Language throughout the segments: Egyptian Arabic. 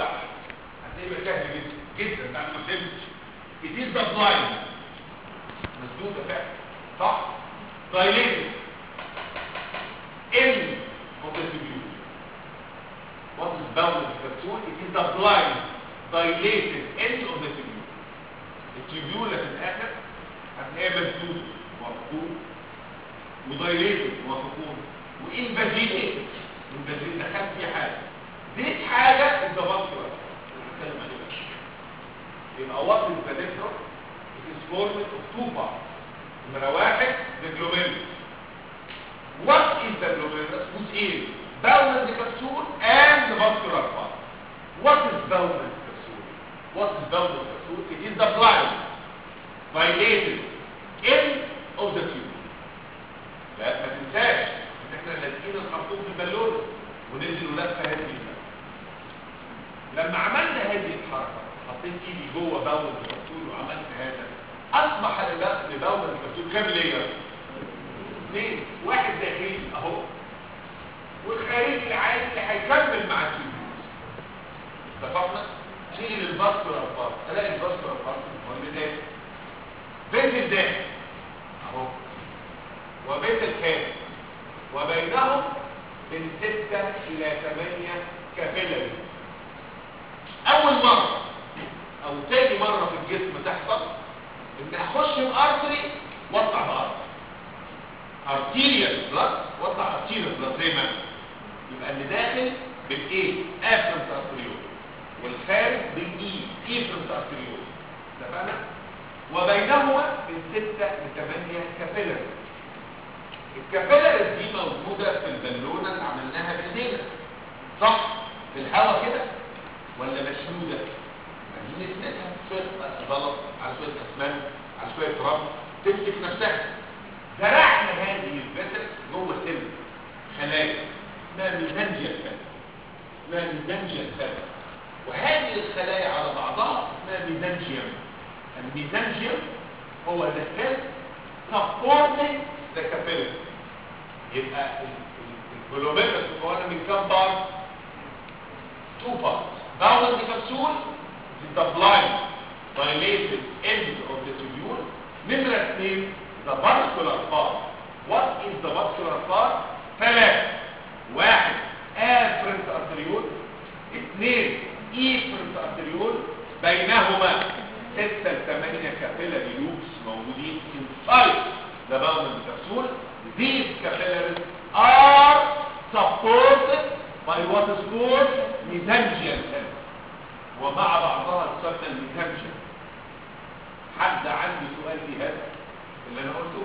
بتاعها هتلاقيه سهل جدا جدا بعد ما فهمتش it is the blind مسدودة فعلا صح dilated end of the tubule what is bound in the capsule it is the blind dilated end of the tubule التيبيولة في الآخر هتلاقيها مسدودة ومفهوم ودايليتد ومفهوم وانفاجيتد انفاجيتد دخلت فيه حاجة دي حاجة انت بطلة هنتكلم عليه بقى يبقى what is the nectar it is formed of two parts نمرة واحد the glomerulus what is the glomerulus جزئين bound in the capsule and the vascular part what is bound in the capsule what is bound in the capsule it is the blind dilated end of the tube لا ما تنساش ان احنا لازقين الخرطوم في البالونه وننزل ولفه هذه اللفه لما عملنا هذه الحركه حطيت ايدي جوه باول الكبسول وعملت هذا اصبح لباول الكبسول كام لير اثنين واحد داخلي اهو والخارجي العادي اللي هيكمل مع التيوبيوز اتفقنا نيجي للفاسكولار بارت الاقي الفاسكولار بارت هو اللي داخل بيت الداخل اهو وبيت الخارج وبينهم من ستة إلى ثمانية كابيلاري أول مرة أو تاني مرة في الجسم تحصل إن أخش بأرتري وأطلع بأرتري أرتيريال بلاد وأطلع أرتيريال بلاد زي ما يبقى اللي داخل بالإيه أفرنت أرتريول والخارج بالإي إيفرنت أرتريول اتفقنا؟ وبينهما من ستة لثمانية كابيلاري الكابيلاريز دي موجودة في البالونة اللي عملناها بايدينا صح في الهواء كده ولا مشدودة عايزين نسندها شوية زلط على شوية اسمنت على شوية رمل تمسك نفسها زرعنا هذه الفيسل جوه سن خلايا اسمها ميزانجيا الفم اسمها ميزانجيا الفم وهذه الخلايا على بعضها اسمها ميزانجيوم الميزانجيوم هو ده سيل supporting the capillary يبقى الجلوميرس مكونه من كام بارت two parts bound in the capsule is the blind dilated end of the tubule نمرة اثنين the vascular part what is the vascular part ثلاثة واحد afferent arteriole اثنين efferent arteriole بينهما ستة لثمانية capillary loops موجودين inside the bound in the capsule these capillaries are supported by what is called mesangial cells ومع بعضها تسمى الميزانجيا حد عنده سؤال في هذا اللي انا قلته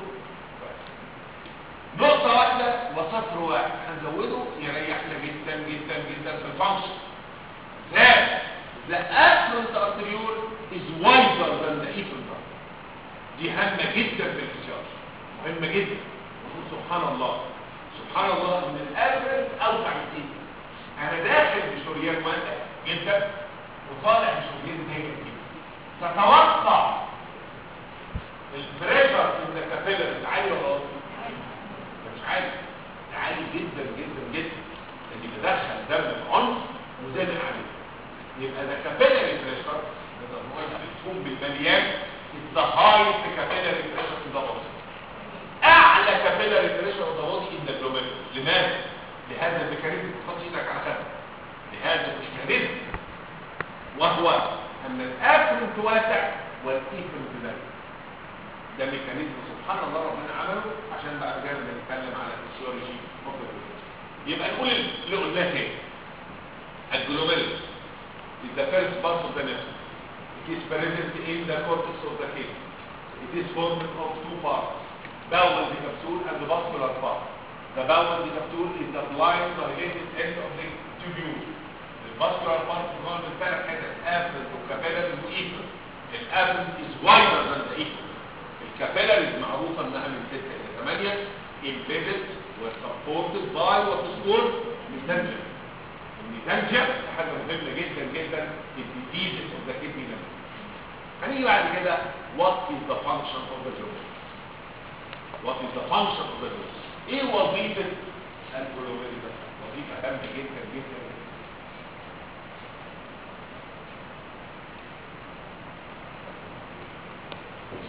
نقطة واحدة وسطر واحد هنزوده يريحنا جدا جدا جدا في الفانكشن لا the afferent arteriole is wider than the efferent arteriole دي هامة جدا في الفسيولوجي مهمة جدا نقول سبحان الله سبحان الله ان الافرنت اوسع من ايدي انا داخل بشريان واسع جدا وطالع بشريان ضيق جدا تتوقع البريشر في الكابيلاريز عالي ولا واطي؟ مش عالي ده عالي جدا جدا جدا اللي بيدخل دم بعنف وزادق عليه يبقى ده كابيلاري بريشر ده هو الفوم بالمليان is the highest capillary pressure in the body اعلى capillary pressure of the body in the glomerulus لماذا؟ لهذا الميكانيزم تحط ايدك على خدك لهذا الميكانيزم وهو ان الافرنت واسع والايفرنت ضيق ده ميكانيزم سبحان الله ربنا عمله عشان بعد كده نتكلم على الفسيولوجي يبقى نقول اللي قلناه تاني الجلوميرولس is the first part of the nerve it is present in the cortex of the case it is formed of two parts bowel the capsule and the vascular part the bowel the capsule is the blind dilated end of the tubule the vascular part is one of the ثلاث حتت afferent وcapillary وefferent الافرنت is wider than the efferent الكابيلاريز معروفة انها من 6 الى 8 embedded وسبورتد باي وتسكور ميزانجيا الميزانجيا حاجة مهمة جدا جدا في الديزيز اوف ذا كيدني ليفل هنيجي بعد كده what is the function of the glomerulus what is the function of the glomerulus ايه وظيفة الجلوميرولس وظيفة هامة جدا جدا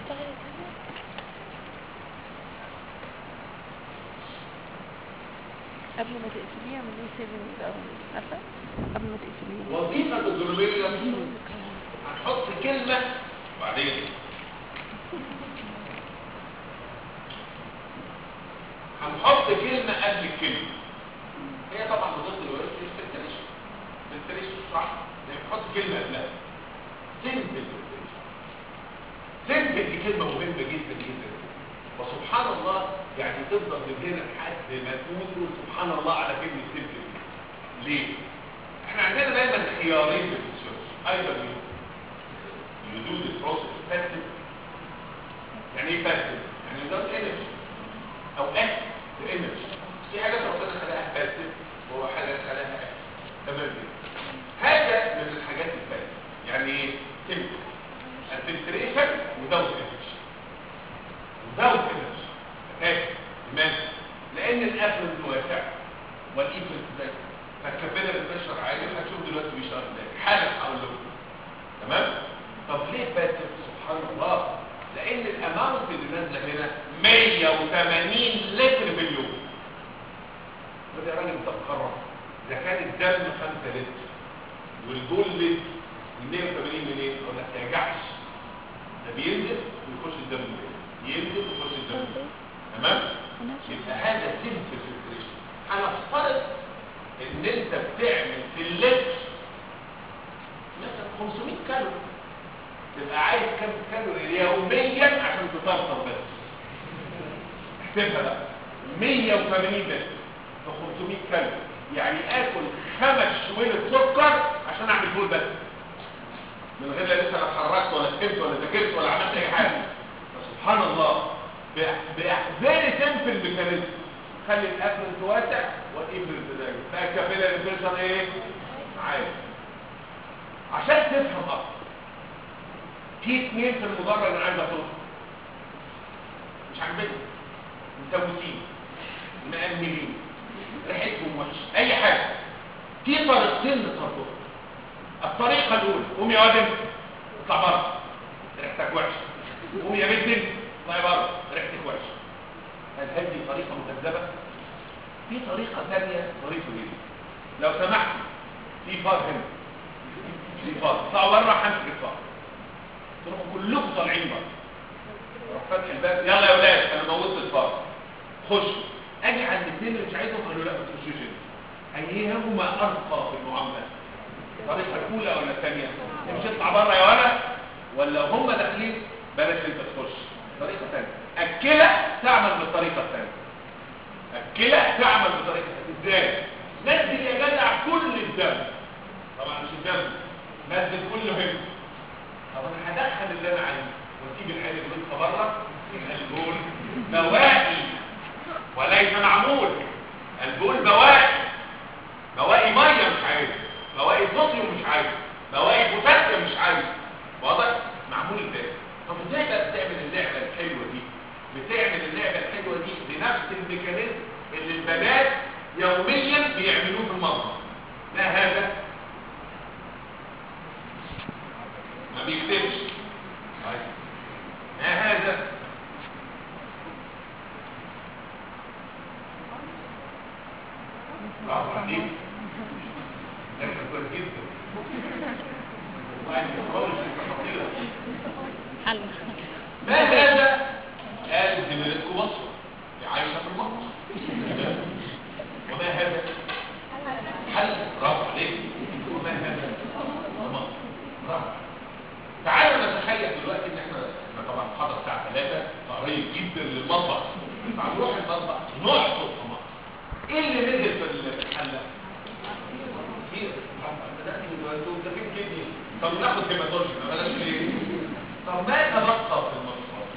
قبل ما تقفليه اعمليه سيفنج الاول عارفه قبل ما تقفليه وظيفة الجلوميريوم هنحط كلمة وبعدين هنحط كلمة قبل الكلمة هي طبعا وظيفة الوريد الفلتريشن الفلتريشن صح يعني بنحط كلمة قبلها سيمبل فلتريشن سيمبل دي كلمة مهمة جدا جدا وسبحان الله يعني تفضل تدينا لحد ما تموت تقول سبحان الله على كلمة سيمبل دي ليه؟ احنا عندنا دايما خيارين في الفسيولوجي ايضا you do the process passive يعني ايه passive؟ يعني ده energy او act the energy في حاجات ربنا خلقها passive وهو حاجات خلقها act تمام كده هذا من الحاجات الباسيف يعني ايه؟ simple الفلتريشن without energy without energy okay لماذا؟ لان الافرز واسع والايفرز ضيق فالكابيلر بريشر عالي هتشوف دلوقتي بيشتغل ازاي حالا هقول لكم تمام طب ليه باسف سبحان الله لان الاماونت اللي نازله هنا 180 لتر في اليوم طب يا راجل انت مقرر اذا كان الدم 5 لتر والبول لتر ال 180 منين اقول لك ترجعش ده بينزل ويخش الدم منين ينزل ويخش الدم منين تمام يبقى هذا سيمبل فلتريشن هنفترض ان انت بتعمل في اللتر مثلا 500 كالوري تبقى عايز كام كالوري يوميا عشان تطرطر بس احسبها بقى 180 لتر في 500 كالوري يعني اكل خمس شوية سكر عشان اعمل فول بس من غير لا لسه لا اتحركت ولا فهمت ولا ذاكرت ولا عملت اي حاجه سبحان الله بفيري سمبل ميكانيزم خلي الافرنت واسع والافرنت ضيق بقى الكابيلاري بريشر ايه عالي عشان تفهم اكتر في اثنين في المدرج انا عايز اخدهم مش عاجبني مسوسين مأمنين ريحتهم وحش اي حاجه في طريقتين للتطور الطريقه الاولى قوم يا واد اطلع بره ريحتك وحشه قوم يا بنت اطلعي بره ريحتك وحشه هل هذه طريقه مكذبه في طريقه ثانيه ظريفه جدا لو سمحت في فار هنا في فار اطلعوا بره همسك الفار تروحوا كلكم طالعين بره روح فتح الباب يلا يا ولاد انا موتت الفار خشوا اجي عند الاثنين اللي مش عايزهم قالوا لا ما تخشوش هنا ايهما ارقى في المعامله الطريقه الاولى ولا الثانيه مش اطلع بره يا ولد ولا هم داخلين بلاش انت تخش طريقه ثانيه الكلى تعمل بالطريقه الثانيه الكلى تعمل بالطريقه الثانيه ازاي نزل يا جدع كل الدم طبعا مش الدم نزل كله هنا طب انا هدخل اللي انا عايزه واسيب العين اللي بره البول بواقي وليس معمول البول بواقي بواقي ميه مش عايز بواقي صوديوم مش عايز بواقي بوتاسيوم مش عايز واضح معمول ازاي طب ازاي بقى بتعمل اللعبه الحلوه دي بتعمل اللعبه الحلوه دي بنفس الميكانيزم اللي البنات يوميا بيعملوه في المطبخ ما هذا ما بيكتبش طيب ما هذا برافو عليك ده كويس جدا وأنت خالص خطيرة حل ما هذا؟ قال زميلتكم بصرة عايشة في المطبخ وما هذا؟ حل برافو عليك وما هذا؟ طماط برافو تعالوا نتخيل دلوقتي ان احنا احنا طبعا محاضرة الساعة 3 قريب جدا للمطبخ هنروح المطبخ نحصر طماط ايه اللي نزل في الحلة؟ كتير انت فين كدني طب ناخد هيماتولوجي ما بلاش ليه طب ما تبقى في المصفى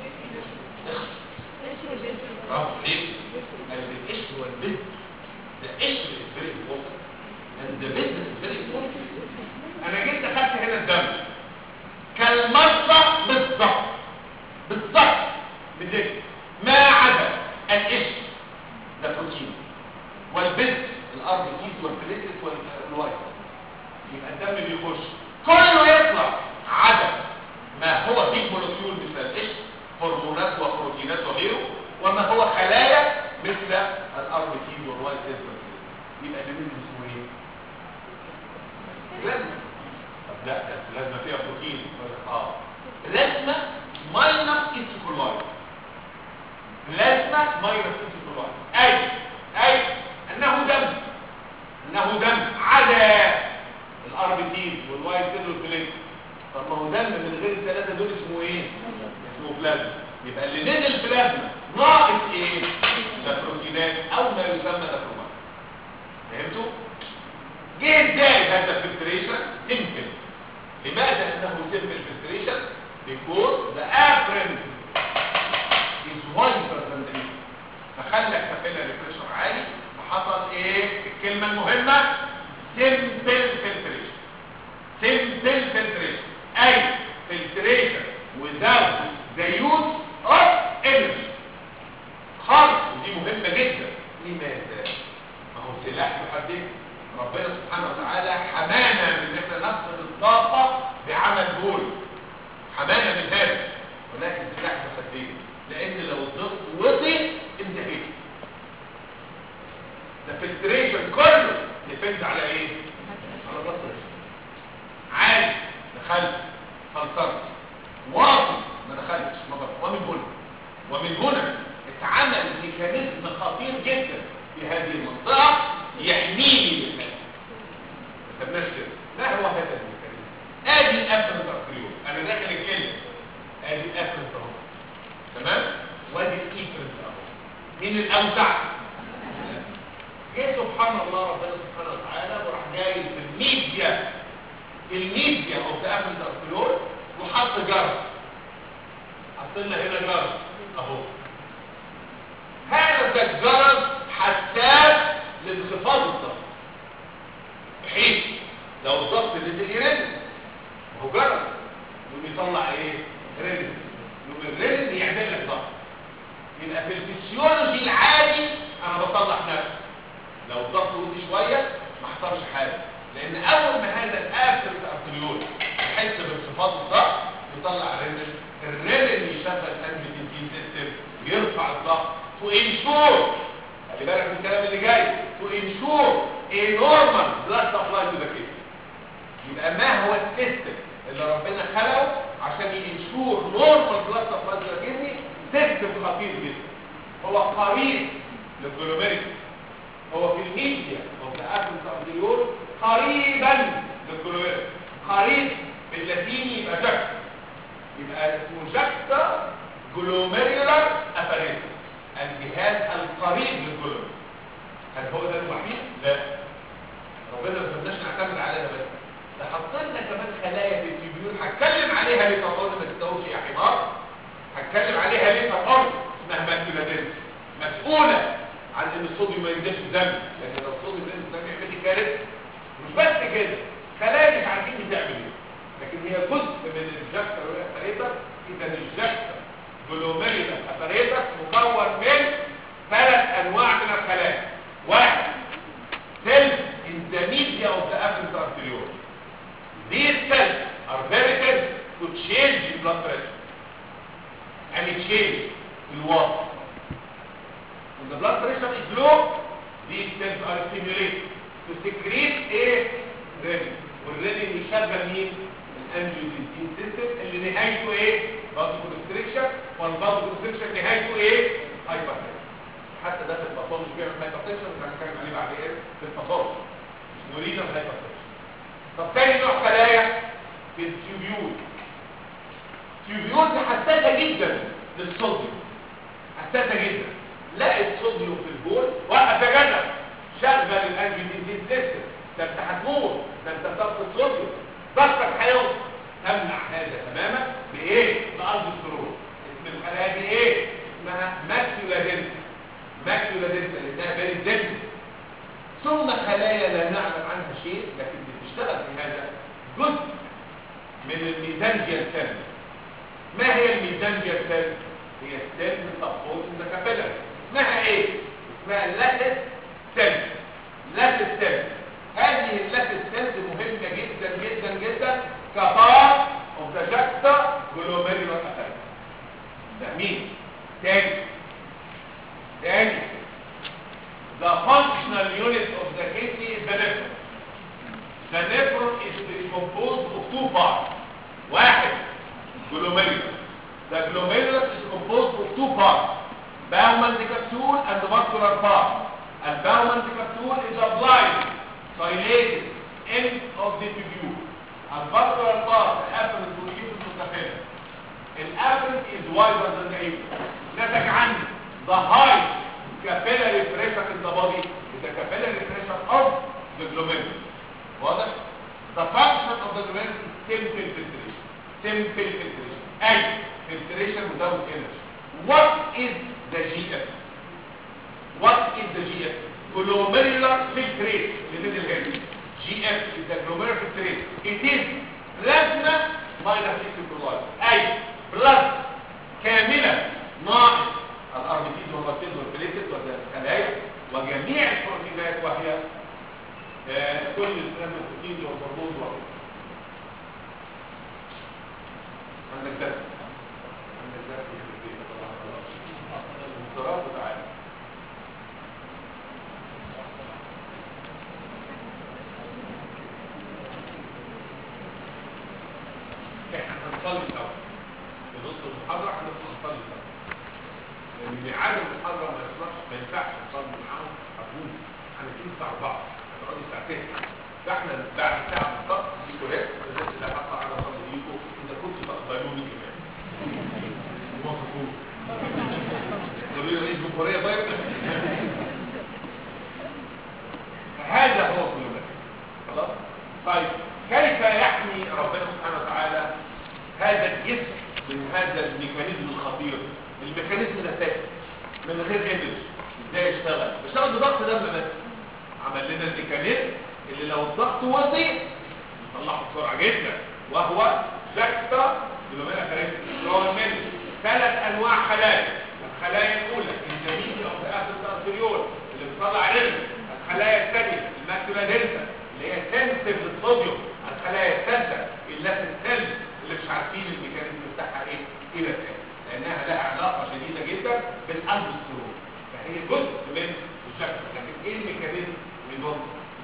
برافو عليك القشر والبذر the قشر is very important and the business is very important انا جيت دخلت هنا الدم كالمصة بالظبط بالظبط بذكر ما عدا القشر ده بروتين والبذر الار بي سيز والبليتس والوايت يبقى الدم بيخش كله يطلع عدا ما هو بيج مولكيول مثل القشر فما هو خلايا مثل الار بي تي والواي سيلز يبقى اللي منه اسمه ايه بلازما طب لا ده البلازما فيها بروتين اه بلازما ماينس ايتيكولاي بلازما ماينس ايتيكولاي اي اي انه دم انه دم عدا الار بي تي والواي سيل والبليت طب ما هو دم من غير الثلاثه دول اسمه ايه اسمه بلازما يبقى اللي نزل بلازما ناقص ايه ده بروتينات او ما يسمى دكرومات فهمتوا جه ازاي هذا الفلتريشن سيمبل لماذا انه سيمبل فلتريشن because the afferent is wider than the leaf فخلى الكابيلاري بريشر عالي فحصل ايه الكلمه المهمه simple filtration simple filtration اي filtration without the use of energy خالص ودي مهمه جدا لماذا ما هو سلاح يحدد ربنا سبحانه وتعالى حمانا من ان احنا نفقد الطاقه بعمل بول حمانا من هذا ولكن سلاح يحدد لان لو الضغط وطي انتهيت ده فلتريشن كله ديبند على ايه على الضغط عالي دخلت فلترت واطي ما دخلتش ما ضغط ومن هنا ومن هنا اتعمل ميكانيزم خطير جدا في هذه المنطقه يحميني من هذا ما سمناش كده ما هو هذا الميكانيزم ادي الافرنت ارتريول انا داخل الكلمه ادي الافرنت اهو تمام وادي الايفرنت اهو مين الاوسع جه سبحان الله ربنا سبحانه وتعالى وراح جاي في الميديا الميديا اوف ذا افرنت ارتريول وحط جرس حط لنا هنا جرس اهو هذا الجرس حساس لانخفاض الضغط بحيث لو الضغط نزل يرن هو جرس يقوم يطلع ايه رن يقوم الرن يعمل لك ضغط يبقى في الفسيولوجي العادي انا بصلح نفسي لو الضغط وطي شويه ما حصلش حاجه لان اول ما هذا الافر الارتريول يحس بانخفاض الضغط يطلع رن الرن يشغل انجيوتنسين سيستم يرفع الضغط تو انشور خلي بالك من الكلام اللي جاي تو انشور a normal blood supply to the kidney يبقى ما هو السيستم اللي ربنا خلقه عشان ينشور نورمال بلاد سبلاي تو the kidney سيستم خطير جدا هو قريب للجلوميريك هو في الميديا او في افرنس ارتريول قريبا للجلوميريك قريب باللاتيني يبقى جاكتا يبقى اسمه جاكتا جلوميريولار اباريتس الجهاز القريب للجلوميريك هل هو ده الوحيد؟ لا ربنا ما بدناش نعتمد عليها بس ده حط لنا كمان خلايا في التيبيول هتكلم عليها ليه تقول ما تستوش يا حمار هتكلم عليها ليه تقول اسمها ماكيولادنس مسؤوله عن ان الصوديوم ما ينزلش الدم لان لو الصوديوم نزل الدم يعمل لي كارثه مش بس كده خلايا مش عارفين بتعمل ايه لكن هي جزء من الجاكتر والاباريتس اذا الجاكتر جلوميريلا اباريتس مكون من ثلاث انواع من الخلايا واحد cells in the media of the afferent arteriole. These cells are very sensitive to change in blood pressure and it change in water. When the blood pressure is low, these cells are stimulated to secrete a renin. والrenin يشغل مين؟ الانجيوتنسين سيستم اللي نهايته ايه؟ بادو كونستريكشن والبادو كونستريكشن نهايته ايه؟ هايبرتنشن. حتى ده في الباثولوجي بيعمل هايبرتنشن اللي هنتكلم عليه بعد ايه في الباثولوجي اسمه رينال هايبرتنشن طب تاني نوع خلايا في التيوبيول التيوبيول دي حساسه جدا للصوديوم حساسه جدا لقت صوديوم في البول وقف يا جدع شغل الانجيوتنسين سيستم ده انت هتموت ده انت بتفقد صوديوم ضغطك هيوصل تمنع هذا تماما بايه؟ بالالدوستيرون اسم الخلايا دي ايه؟ اسمها ماكيولادنس ماكيولا دنسا لانها فيري دنس ثم خلايا لا نعلم عنها شيء لكن بتشتغل في هذا جزء من الميزانجيال سيل ما هي الميزانجيال سيل هي السيل من سبورت ذا كابيلاري اسمها ايه اسمها لاتس سيل لاتس سيل هذه اللاتس سيلز مهمه جدا جدا جدا كبار اوف ذا جاكتا جلوميرولار افكت ده مين تاني composed of two parts واحد glomerulus the glomerulus is composed of two parts Bowman capsule and the vascular part and Bowman capsule is a blind dilated end of the tubule and vascular part the afferent والإيفن متفق الافرنت is wider than the apron نتج عنه the high capillary pressure in the body is the capillary pressure of the glomerulus واضح؟ the function of the glomerulus is simple filtration simple filtration أي filtration without energy what is the GF what is the GF glomerular filtrate لمثل هذه GF is the glomerular filtrate it is plasma minus electrolyte أي بلس كاملة ناقص الاربيتيز والبكتيريا والبليتد والخلايا وجميع البروتينات وهي آه، كل البروتين والهرمون وهي عندك درس عندك درس في البيت المفترض وتعالى احنا هنصلي الاول في نص المحاضره هندخل نصلي الاول لان ميعاد المحاضره ما يصلحش ما ينفعش نصلي معاهم هتقول هنبتدي الساعه 4 هتقعدوا ساعتين فاحنا بعد ساعه بالظبط في كوريت الناس اللي هطلع انا اصلي بيكم اذا كنتوا تقبلوني كمان موافقون تقولوا لي رئيس جمهوريه طيب هذا هو كل ما خلاص طيب كيف يحمي ربنا سبحانه وتعالى هذا الجسم من هذا الميكانيزم الخطير الميكانيزم ده ثابت من غير ايمج ازاي يشتغل بيشتغل بضغط دم بس عمل لنا الميكانيزم اللي لو الضغط وطي يطلعه بسرعه جدا وهو جاكتا جلوميرا كاريس اللي هو من ثلاث انواع خلايا الخلايا الاولى الجميل او الاسيد ارتريول اللي بيطلع رزق الخلايا الثانيه الماكولا دنسا اللي هي سنسيف للصوديوم الخلايا الثالثه اللاسل سيل اللي مش عارفين الميكانيزم بتاعها ايه الى الان لانها لها علاقه شديده جدا بالالبسترول فهي جزء من الشكل لكن ايه الميكانيزم من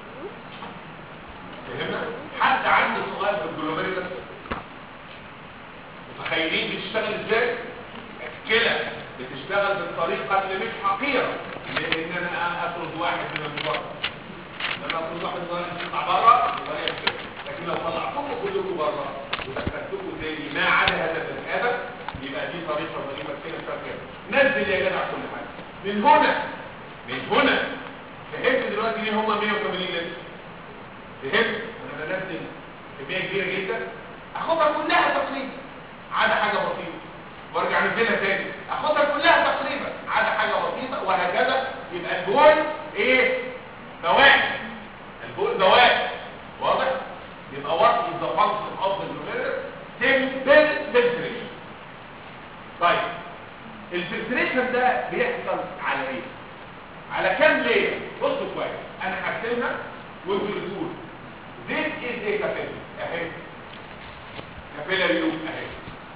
فهمنا حد عنده سؤال في الجلوميريلس متخيلين بتشتغل ازاي الكلى بتشتغل بالطريقه اللي مش حقيره لان انا افرض واحد من البره لما افرض واحد من البره يطلع بره يبقى هي كده لكن لو طلعتكم كلكم بره ودخلتكم تاني ما عدا هذا البني ادم يبقى دي طريقه ظريفه كده شغاله نزل يا جدع كل حاجه من هنا من هنا فهمت دلوقتي ليه هم 180 لتر فهمت انا بنزل كميه كبيره جدا اخدها كلها تقريبا عدا حاجه بسيطه وارجع انزلها تاني اخدها كلها تقريبا عدا حاجه بسيطه وهكذا يبقى البول ايه بواقي البول بواقي واضح يبقى what is the function of the glomerular simple filtration طيب الفلتريشن ده بيحصل على ايه على كام ليه بصوا كويس انا هرسمها وانتوا اللي تقولوا this is a capillary اهي capillary loop اهي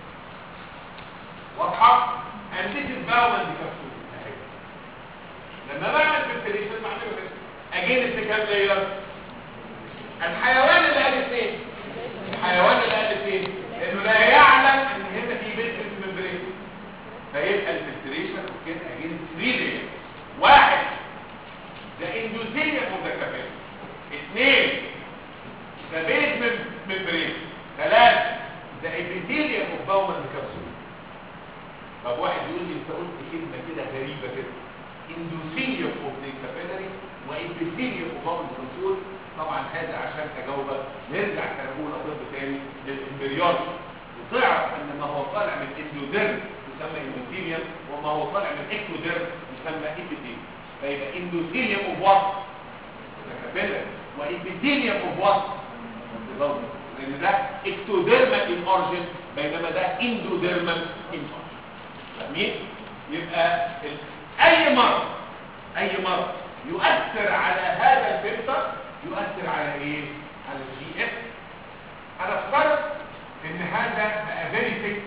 واضحه and this is Bowman capsule اهي لما بعمل فلتريشن بعمله كده اجين في كام لاير الحيوان اللي قال اثنين الحيوان اللي قال اثنين لانه لا يعلم ان هنا في بيت ممبرين فيبقى الفلتريشن كده اجين 3 لاير واحد ده اندوثيليوم اوف ذا كابيل اثنين ده بيز ممبرين ثلاثة ده ابيثيليوم اوف باومن كابسول طب واحد يقول لي انت قلت كلمه كده غريبه كده اندوثيليوم اوف ذا كابيلاري وابيثيليوم اوف باومن كابسول طبعا هذا عشان اجاوبك نرجع كنقول طب تاني للامبريولوجي وتعرف ان ما هو طالع من اندوديرم يسمى اندوثيليوم وما هو طالع من اكتوديرم يسمى ابيثيليوم فيبقى اندوثيليوم اوف وات كابيلاري وابيثيليوم اوف وات لان ده اكتوديرمال ان اورجن بينما ده اندوديرمال ان اورجن فاهمين يبقى ال- اي مرض اي مرض يؤثر على هذا الفلتر يؤثر على ايه على الجي اف هنفترض ان هذا بقى فيري ثيك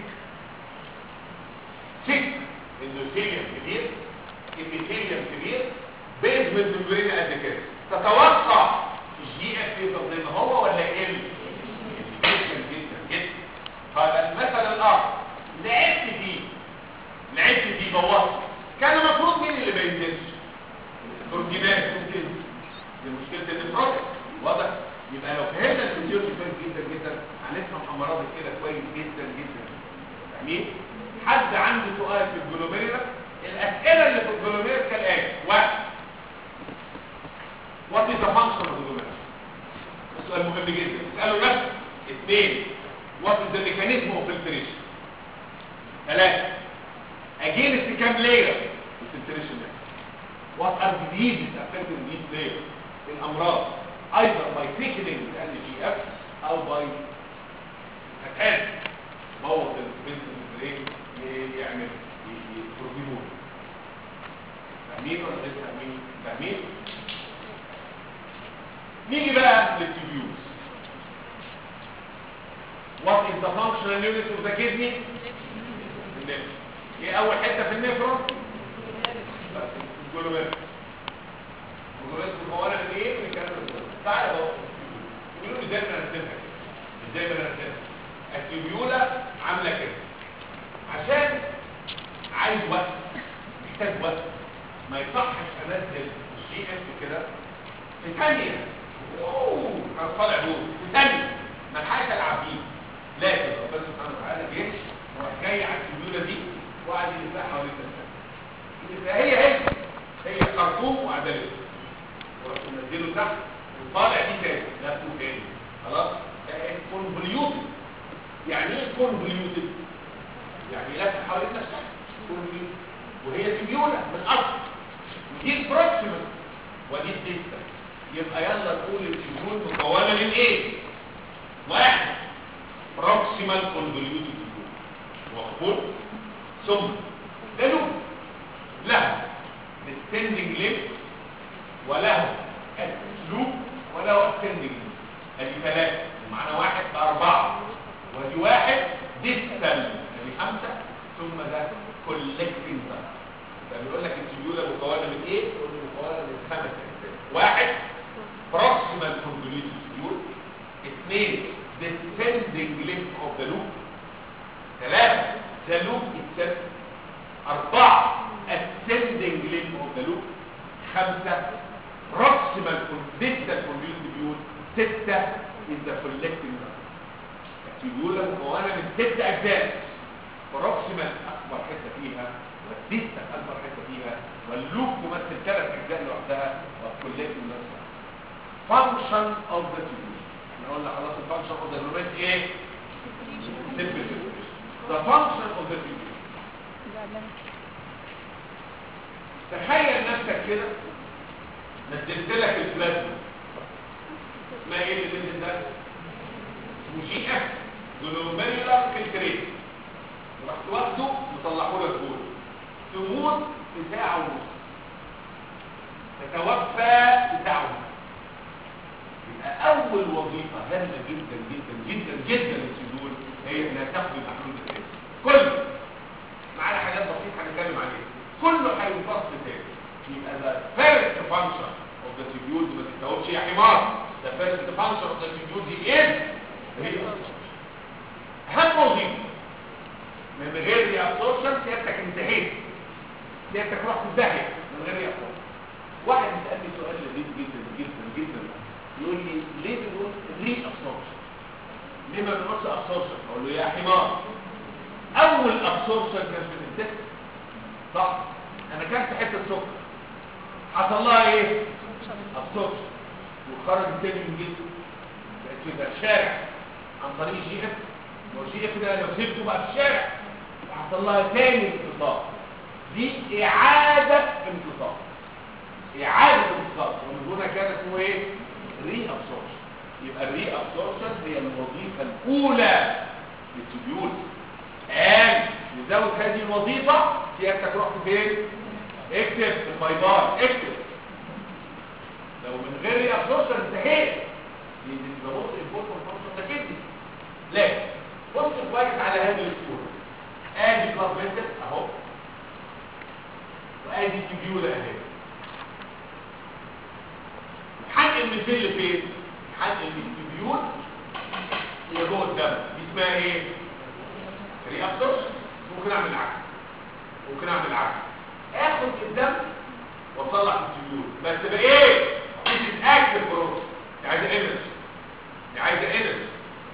ثيك اندوثيليوم كبير ابيثيليوم كبير بيزمنت ممبرين قد كده تتوقع الجي اف يفضل زي ما هو ولا يقل جدا جدا هنفهم امراض كده كويس جدا جدا فاهمين حد عنده سؤال في الجلوميريلا الاسئله اللي في الجلوميريلا كالاتي واحد وات از ذا فانكشن اوف الجلوميريلا سؤال مهم جدا اساله نفسه اثنين وات از ذا ميكانيزم اوف فلتريشن ثلاثه اجينست كام لاير الفلتريشن ده what are the diseases affecting these layers الامراض either by thickening the LGF او by فتحان بوظ البنسل بريك يعمل يبروبيمون فاهمين ولا غير فاهمين فاهمين نيجي بقى للتيبيوز what is the functional unit of the kidney النفر ايه اول حته في النفرون بس الجلوميرس الجلوميرس مكونه من ايه من الكلام ده تعالى اهو يقولوا لي ازاي ما نرسمها ازاي ما نرسمها التيبيولا عامله كده عشان عايز وقت محتاج وقت ما يصحش انزل الجي اف كده في ثانيه اوه انا طالع دول في ثانيه ما الحقش العب بيه لكن ربنا سبحانه وتعالى جه وراح جاي على التيبيولا دي وقعد يلفها حوالين نفسها هي هي هي خرطوم وعدلت ورحت منزله تحت وطالع دي تاني لفه تاني خلاص كونفوليوتد يعني ايه كونفوليوتد يعني لف حوالين نفسها كونفوليوتد وهي تبيولة من الاصل ودي البروكسيمال ودي الديستا يبقى يلا نقول التبيول مكونه من ايه واحد بروكسيمال كونفوليوتد تبيول مقبول ثم ده له descending limb وله اسلوب وله ascending limb ادي ثلاثة ومعنا واحد أربعة ودي واحد distal ادي خمسة ثم ده collecting بقى ده بيقول لك التبيولة مكونة من ايه؟ يقول لي مكونة من خمس أجزاء واحد proximal convoluted tubule اثنين descending limb of the loop ثلاثة the loop itself أربعة ascending limb of the loop خمسة proximal distal convoluted tubule ستة is the collecting nerve التبيولة مكونة من ست أجزاء proximal أكبر حتة فيها والديستال أكبر حتة فيها واللوب تمثل ثلاث أجزاء لوحدها والcollecting nerve function of the tubule احنا قلنا خلاص الفانكشن of the tubule ايه؟ simple the function of the tubule تخيل نفسك كده نزلت لك البلازما ما ايه اللي نزل ده اسمه جي اف جلوميرولار فلتريت ورحت واخده وطلعه لك جول تموت في ساعه ونص تتوفى في ساعه ونص يبقى اول وظيفه هامه جدا جدا جدا جدا للسدول هي انها تاخد المحلول الاساسي كله معانا حاجات بسيطه هنتكلم عليها كله هينفصل تاني يبقى ده فيرست فانكشن اوف ذا تيبيول ما تتوبش يا حمار ده فيرست فانكشن اوف ذا تيبيول دي ايه هي اهم وظيفه من غير ري ابسوربشن سيادتك انتهيت سيادتك رحت في داهيه من غير ري ابسوربشن واحد يسالني سؤال لذيذ جدا جدا جدا يقول لي ليه بنقول ري ابسوربشن ليه ما بنقولش ابسوربشن اقول له يا حمار اول ابسوربشن كان في الانتست صح انا كانت حته سكر حصل لها ايه ابسوربشن وخرج تاني من جسمه بقت في الشارع عن طريق جي اف والجي اف ده لو سبته بقى في الشارع حصل لها تاني امتصاص دي اعاده امتصاص اعاده امتصاص ومن هنا كان اسمه ايه ري ابسوربشن يبقى الري ابسوربشن هي الوظيفه الاولى للتبيول قال نزود هذه الوظيفة سيادتك رحت فين اكتب البيضان اكتب لو من غير ريابسورشن انتهيت دي دي بص البوتون فانكشن ده كده لكن بص كويس على هذه الصورة ادي كلاس فينتس اهو وادي تبيولة اهي حنقل من فين لفين حنقل من التبيول اللي جوه الدم دي اسمها ايه ريابسورشن ممكن اعمل العكس ممكن اعمل العكس اخد الدم واطلع التبيول بس بايه دي اكتف بروس دي عايزه انرجي دي عايزه انرجي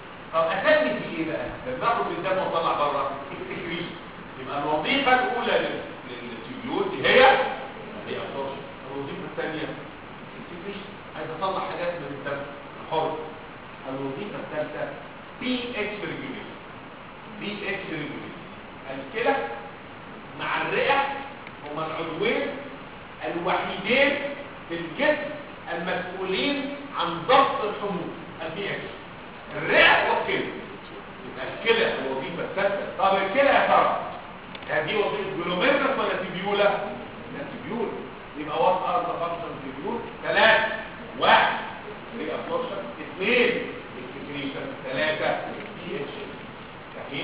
لما اخد من الدم واطلع بره السكريشن يبقى الوظيفه الاولى لل- للتيبيول دي هي هي absorption. الوظيفه الثانيه السكريشن عايز اطلع حاجات من الدم حر الوظيفه الثالثه بي اتش ريجوليشن بي اتش ريجوليشن الكلى مع الرئه هما العضوين الوحيدين في الجسم المسؤولين عن ضبط الحموض البي اتش الرئه والكلى يبقى الكلى الوظيفه الثالثه طب الكلى يا ترى هذه وظيفه جلوميرنس ولا تبيولا لا تبيولا يبقى وات ار ذا فانكشن تبيول ثلاثه واحد ري ابسوربشن اثنين اكسكريشن ثلاثه بي اتش صحيح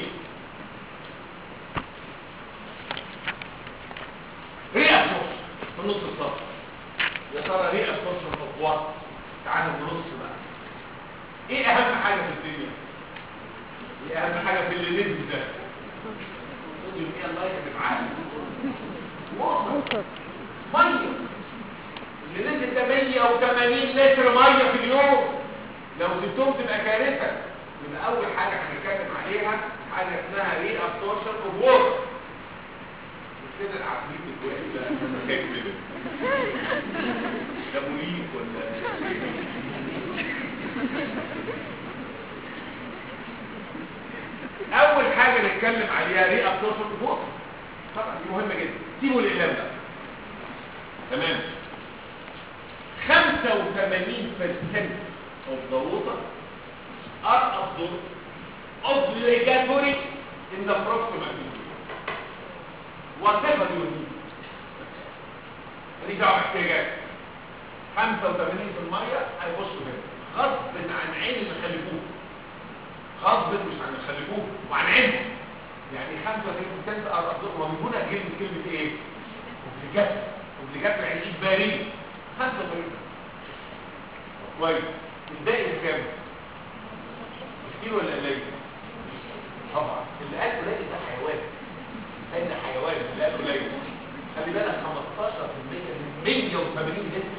ري ابسوربشن في نص السطر يا ترى ري ابسوربشن اوف وات تعالى نبص بقى ايه اهم حاجه في الدنيا ايه اهم حاجه في اللي نزل ده صوديوم ايه الله يكتب معاك وصل ميه اللي نزل ده 180 لتر ميه في اليوم لو سبتهم تبقى كارثه يبقى اول حاجه هنتكلم عليها حاجه اسمها ري ابسوربشن اوف ووتر مش كده العفريت الكويس ده لما تكتب ده مريض ولا اول حاجه نتكلم عليها ري ابسوربشن فوق طبعا دي مهمه جدا سيبوا الاقلام بقى تمام 85% of the water are absorbed obligatory in the proximal medium. whatever you need ماليش دعوه باحتياجات 85% هيخشوا هنا غصب عن عين اللي خلفوه غصب مش عن اللي خلفوه وعن عينهم يعني 95% الرصيد ومن هنا جبت كلمه ايه؟ اوبليجات اوبليجات يعني اجباريه 95% كويس الباقي بكام؟ كتير ولا قليل؟ طبعا اللي قال قليل ده حيوان ده حيوان اللي قال قليل خلي بالك 15% من 180 لتر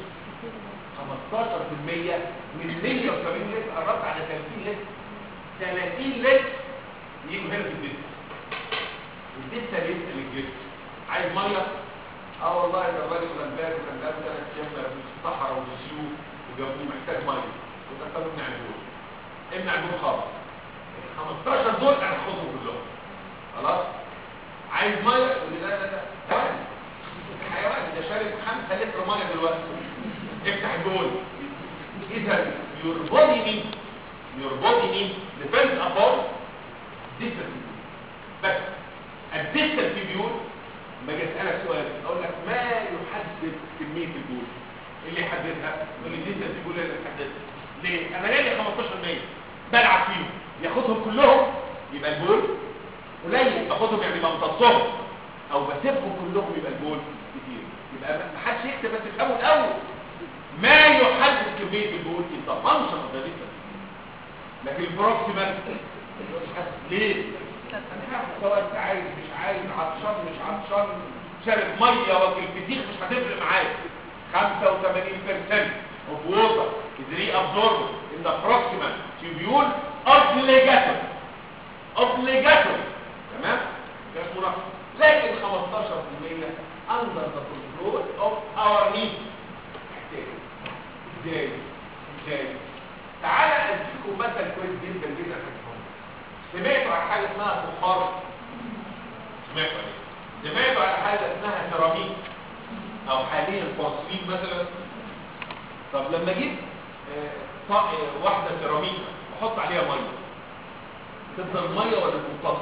15% من 180 لتر قربت على 30 لتر 30 لتر يجوا هنا في الجسم الجسم بيسأل الجسم عايز ميه اه والله ده الراجل غلبان وكان بقاله ثلاث ايام في الصحراء وفي السيوف وجابوه محتاج ميه وده طب امنع الدول امنع الدول خالص ال 15 دول انا هاخدهم كلهم خلاص عايز ميه يقول لي لا لا لا حيوان حيوان ده شارب 5 لتر ميه دلوقتي افتح الدول اذا your body needs your body needs depends upon distant بس الديستال تبيول ما اجي اسالك سؤال اقول لك ما يحدد كميه البول اللي يحددها يقول لي الديستال تبيول اللي يحددها ليه انا ليا 15% بلعب فيهم ياخدهم كلهم يبقى البول قليل باخدهم يعني بمتصهم او بسيبهم كلهم يبقى البول كتير يبقى ما حدش يكتب بس افهموا الاول ما يحدد كميه البول انت فانكشن اوف ذا ديستال لكن البروكسيمال ليه سواء انت عايز مش عايز عطشان مش عطشان شارب ميه واكل فسيخ مش هتفرق معاك 85% of water is reabsorbed in the proximal tubule obligatory obligatory تمام ده اسمه نقص لكن 15% under the control of our needs ازاي ازاي تعالى اديكم مثل كويس جدا جدا هتفهموا سمعتوا عن حاجه اسمها فخار سمعتوا عليه سمعتوا عن حاجه اسمها سيراميك او حاليا بورسلين مثلا طب لما اجيب آه، طق- آه، واحده سيراميك واحط عليها ميه تفضل ميه ولا تمتص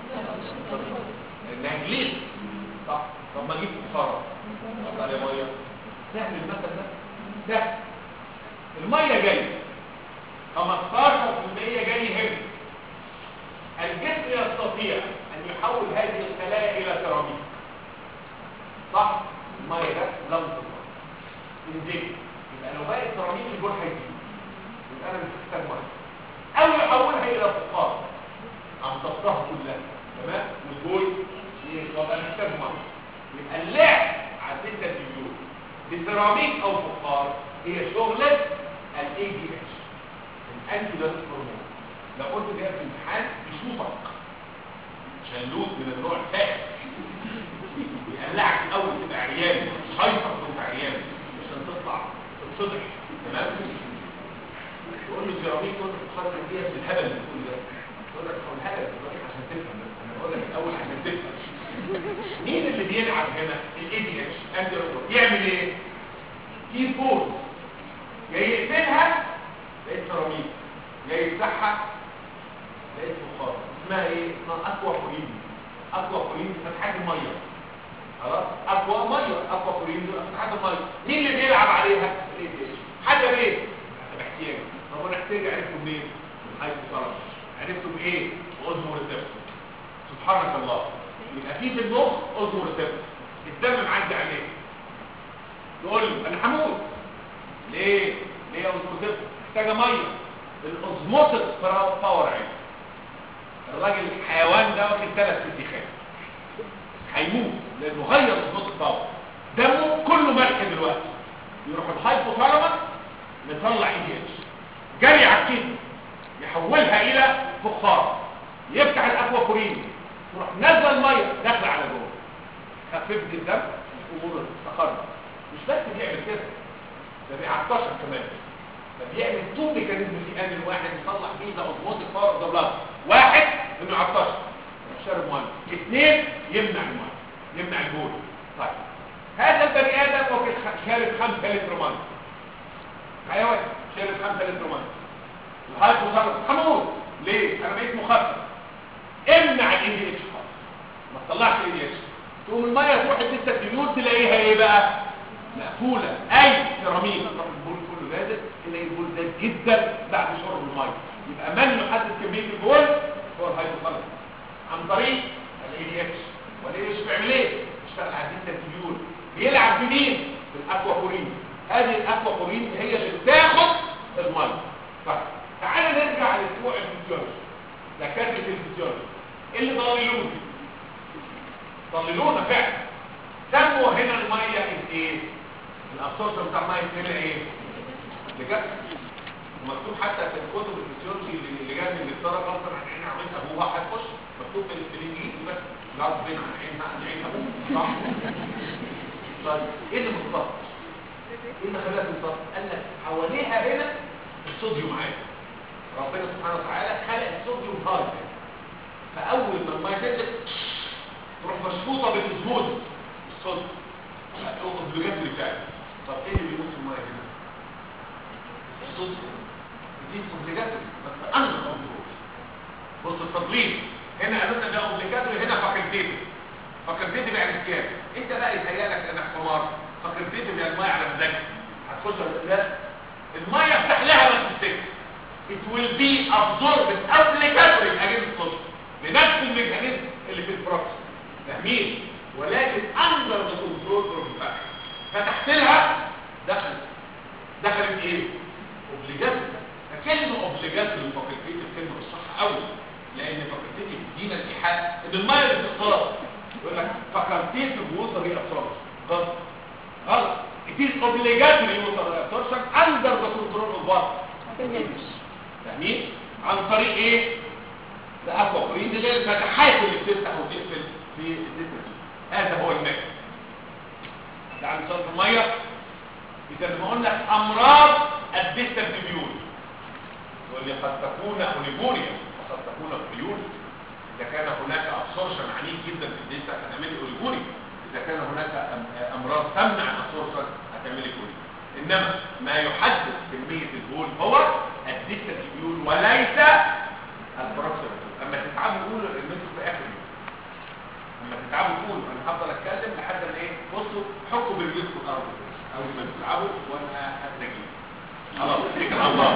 لانها جليد صح طب ما اجيب فخار احط عليها ميه سهل المثل ده سهل الميه جايه 15% جاي هنا الجسم يستطيع ان يحول هذه الخلايا الى سيراميك صح الميه ده لم تطلع انزل يبقى لو بقت سيراميك الجول هيزيد يبقى انا مش محتاج ميه او يحولها الى فخار عن ضغطها كلها تمام والجول يبقى انا محتاج ميه يبقى اللعب على الدنيا البيوت بسيراميك او فخار هي شغله الاي دي اتش الانتي دايت هرمون لو قلت جاي في الامتحان مش يشوطك شلوت من النوع الفاحش يقلعك الاول تبقى عريان شيطر تبقى عريان عشان تطلع تتصدع تمام يقول له سيراميك وانت بتخرج دي بالهبل اللي بتقول ده يقول لك هو الهبل دلوقتي عشان تفهم بس انا بقول لك الاول عشان تفهم مين اللي بيلعب هنا الاي دي اتش اندر يعمل ايه كي بورد يا يقفلها لقيت سيراميك يا يفتحها لقيت بخار اسمها ايه اسمها اكوا فورين اكوا فورين فتحات الميه خلاص اكوا ميه اكوا فورين دول فتحات الميه مين اللي بيلعب عليها الاي دي اتش حاجه ليه حسب احتياجه طب انا احتاج عرفته منين من حيث طلب عرفته بايه باذن ريسبتور سبحانك الله يبقى في في المخ اذن ريسبتور الدم معدي عليه يقول له انا هموت ليه ليه يا اذن ريسبتور محتاجه ميه الاوزموتيك باور عين الراجل الحيوان ده واخد ثلاث اتخاذ هيموت لانه غير اوزموتيك باور دمه كله ملح دلوقتي يروح الهايبوثالامس مطلع اي دي اتش جري على الكدني يحولها الى فخار يفتح الاكوافورين تروح نازله الميه داخله على جوه خففت الدم الامور استقرت مش بس بيعمل كده ده بيعطشك كمان ده بيعمل تو ميكانيزم في ان الواحد يطلع فيه ده اوزموتيك باور اوف ذا واحد انه يعطشك شرب ميه اثنين يمنع الميه يمنع البول طيب هذا البني ادم وكل شارب 5 لتر ميه حيوان شارب 5 لتر ميه الهايبوثالامس هموت ليه انا بقيت مخفف امنع الاي دي اتش خالص ما تطلعش الاي دي اتش تقوم الميه تروح تديك الديون تلاقيها ايه بقى مقفوله اي سيراميك تروح البول كله نازل تلاقي البول زاد جدا بعد شرب الميه يبقى من يحدد كميه البول هو الهايبوثالامس عن طريق الاي دي اتش والاي اتش بيعمل ايه بيشتغل على الديون بيلعب بمين بالاكوافورين هذه الاكوافورين هي اللي بتاخد الميه طيب تعالى نرجع لاسبوع الفسيولوجي دكاتره الفسيولوجي اللي ضللونا ضللونا فعلا سموا هنا الميه از ايه الابسوربشن بتاع الميه اسمها ايه بجد مكتوب حتى في الكتب الفسيولوجي اللي اللي جايه من انجلترا غصبا عن عين عملتها ابوها هتخش مكتوب بال- بالانجليزي بس غصب عن عينها عن عين ابوها صح طيب ايه اللي مختص ايه اللي خلاها تنتصر قال لك حواليها هنا الصوديوم عالي ربنا سبحانه وتعالى خلق الصوديوم هاي فاول ما الميه تنزل تروح مشفوطه بالاسموز الصوديوم الاوبليجاتوري بتاعي طب ايه اللي بيموت في الميه هنا الصوديوم دي اوبليجاتوري بس انا كنترول بص التضليل هنا قالوا لنا ده اوبليجاتوري هنا فاكولتيتيف فاكولتيتيف يعني اختياري انت بقى يتهيألك انك حمار فاكولتيتيف يعني الميه على مزاجك هتخش ولا لا الميه افتح لها بس السكه it will be absorbed obligatory against الصوت بنفس الميكانيزم اللي في البروكس فاهمين ولكن under the control of the fact فتحت لها دخلت دخلت ايه obligatory فكلمه obligatory فاكولتيتيف كلمه مش صح قوي لان فاكولتيتيف دي مسيحات ان الميه اللي بتختار يقول لك فاكولتيتيف ووتر ري ابسوربشن غلط غلط it is obligatory water absorption under the control of what فاهمين عن طريق ايه الاكوافورين دي اللي هي الفتحات اللي بتفتح وتقفل في الديسك هذا هو المكان ده عن صرف الميه اذا ما قلنا امراض الديستربيول واللي قد تكون اوليفوريا وقد تكون فيول اذا كان هناك ابسورشن عنيف جدا في الديسك هتعمل اوليفوريا اذا كان هناك أم- امراض تمنع الابسورشن هتعمل فيول انما ما يحدد كميه البول هو الديستربيول وليس البروكسيمال اما تتعبوا قولوا ان انتوا في اخر يوم اما تتعبوا قولوا انا هفضل اتكلم لحد ما ايه بصوا حكوا برجلكم الارض اول ما تتعبوا وانا هتجي خلاص اتكل على الله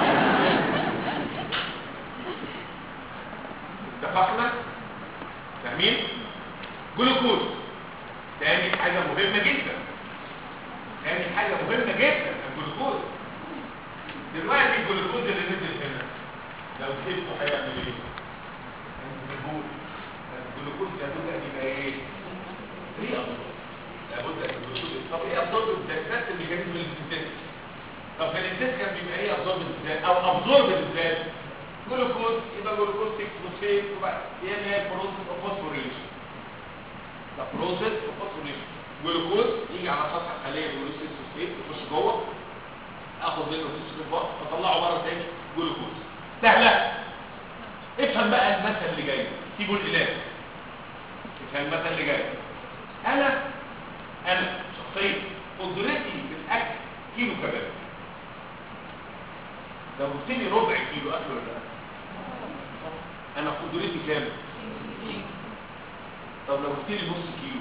اتفقنا فاهمين جلوكوز تاني حاجه مهمه جدا تاني حاجه مهمه جدا الجلوكوز دلوقتي الجلوكوز اللي نزل هنا لو سيبته هيعمل ايه؟ هينزل الجلوكوز لابد ان يبقى ايه؟ ري ابسورب لابد ان الجلوكوز طب ايه ابسورب ازاي؟ نفس الميكانيزم اللي في الانتست طب في الانتست كان بيبقى ايه ابسورب ازاي؟ او ابسورب ازاي؟ جلوكوز يبقى جلوكوز 6 فوسفيت وبعد يا اما هي بروسيس اوف فوسفوريليشن ده بروسيس اوف فوسفوريليشن جلوكوز يجي على سطح الخليه جلوكوز 6 فوسفيت يخش جوه اخد منه فوسفيت بقى واطلعه بره تاني جلوكوز سهله افهم بقى المثل اللي جاي سيبوا الاله افهم المثل اللي جاي انا انا شخصيا قدرتي في الاكل كيلو كباب لو قلت لي ربع كيلو اكل ولا لا انا قدرتي كام طب لو قلت لي نص كيلو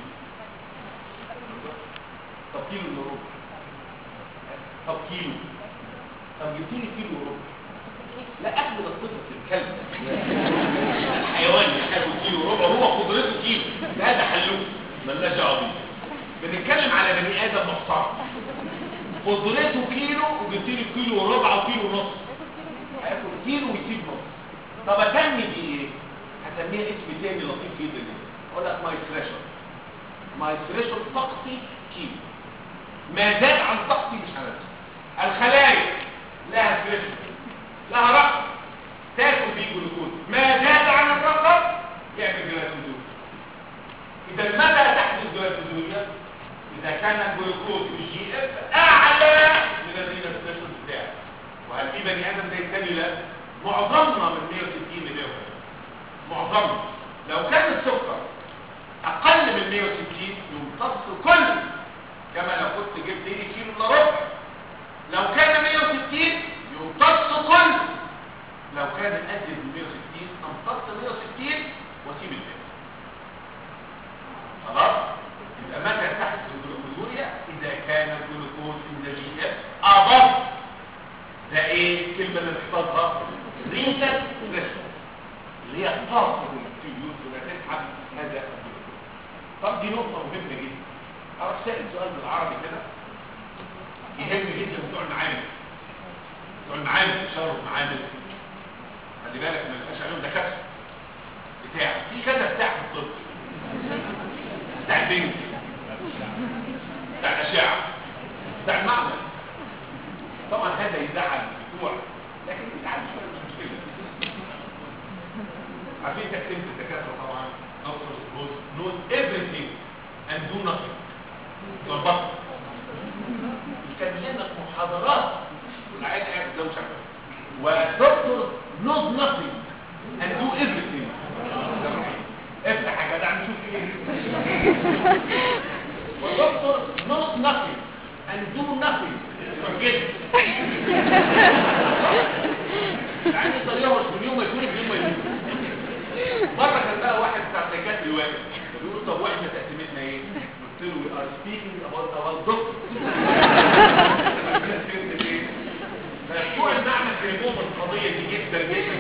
طب كيلو الا ربع طب كيلو طب جبت لي كيلو وربع لا اكل الطفل الكلب الحيوان ياكل كيلو وربع هو قدرته كيلو لا ده حلوه مالناش دعوه بيه بنتكلم على بني ادم محترم قدرته كيلو وجبت لي كيلو وربع وكيلو ونص هياكل كيلو ويسيب نص طب اسمي دي ايه هسميها اسم تاني لطيف جدا اقول لك ماي ثريشولد ماي ثريشولد طاقتي كيلو ما زاد عن طاقتي مش هنزل الخلايا لها ثريشولد لها رقم تاكل بيه جلوكوز ما زاد عن الرقم يعمل جلاكوزول اذا متى تحدث جلاكوزوليا اذا كان الجلوكوز في الجي اف اعلى من الرينا ثريشولد بتاعه وهل في بني ادم زي الثاني لا معظمنا من 160 ل 150 معظمنا لو كان السكر اقل من 160 يمتص كل كما لو كنت جبت لي كيلو الا ربع لو كان 160 يمتص كل لو كان ازيد من 160 امتص 160 واسيب الباقي خلاص يبقى متى تحت الجلوكوزوريا اذا كان الجلوكوز ان جي اف ابر ده ايه الكلمه اللي نحفظها رينال ثريشولد اللي هي طاقه التيوب ولا تسحب هذا الجلوكوز طب دي نقطه مهمه جدا اروح سائل سؤال بالعربي كده يهم جدا بتوع المعامل بتوع المعامل شهر المعامل خلي بالك ما يبقاش عليهم دكاتره بتاع في كذا بتاع في الطب بتاع البنك بتاع الاشعه بتاع المعمل طبعا هذا يزعل بتوع لكن يزعل شويه مش مشكله عارفين تقسيمه الدكاتره طبعا doctors both knows everything and do nothing والبطل يكمل لنا محاضرات والعيال قاعد قدام شكله ودكتور knows nothing and do everything افتح يا جدع نشوف ايه ودكتور knows nothing and do nothing forget يعني طريقه مش مليون ما يكون مليون ما يكون مره كان بقى واحد بتاع سيكاتري واقف بيقول طب واحنا تقسيمتنا ايه قلت له we are speaking about our doctor فبتوع المعمل فهموهم القضيه دي جدا جدا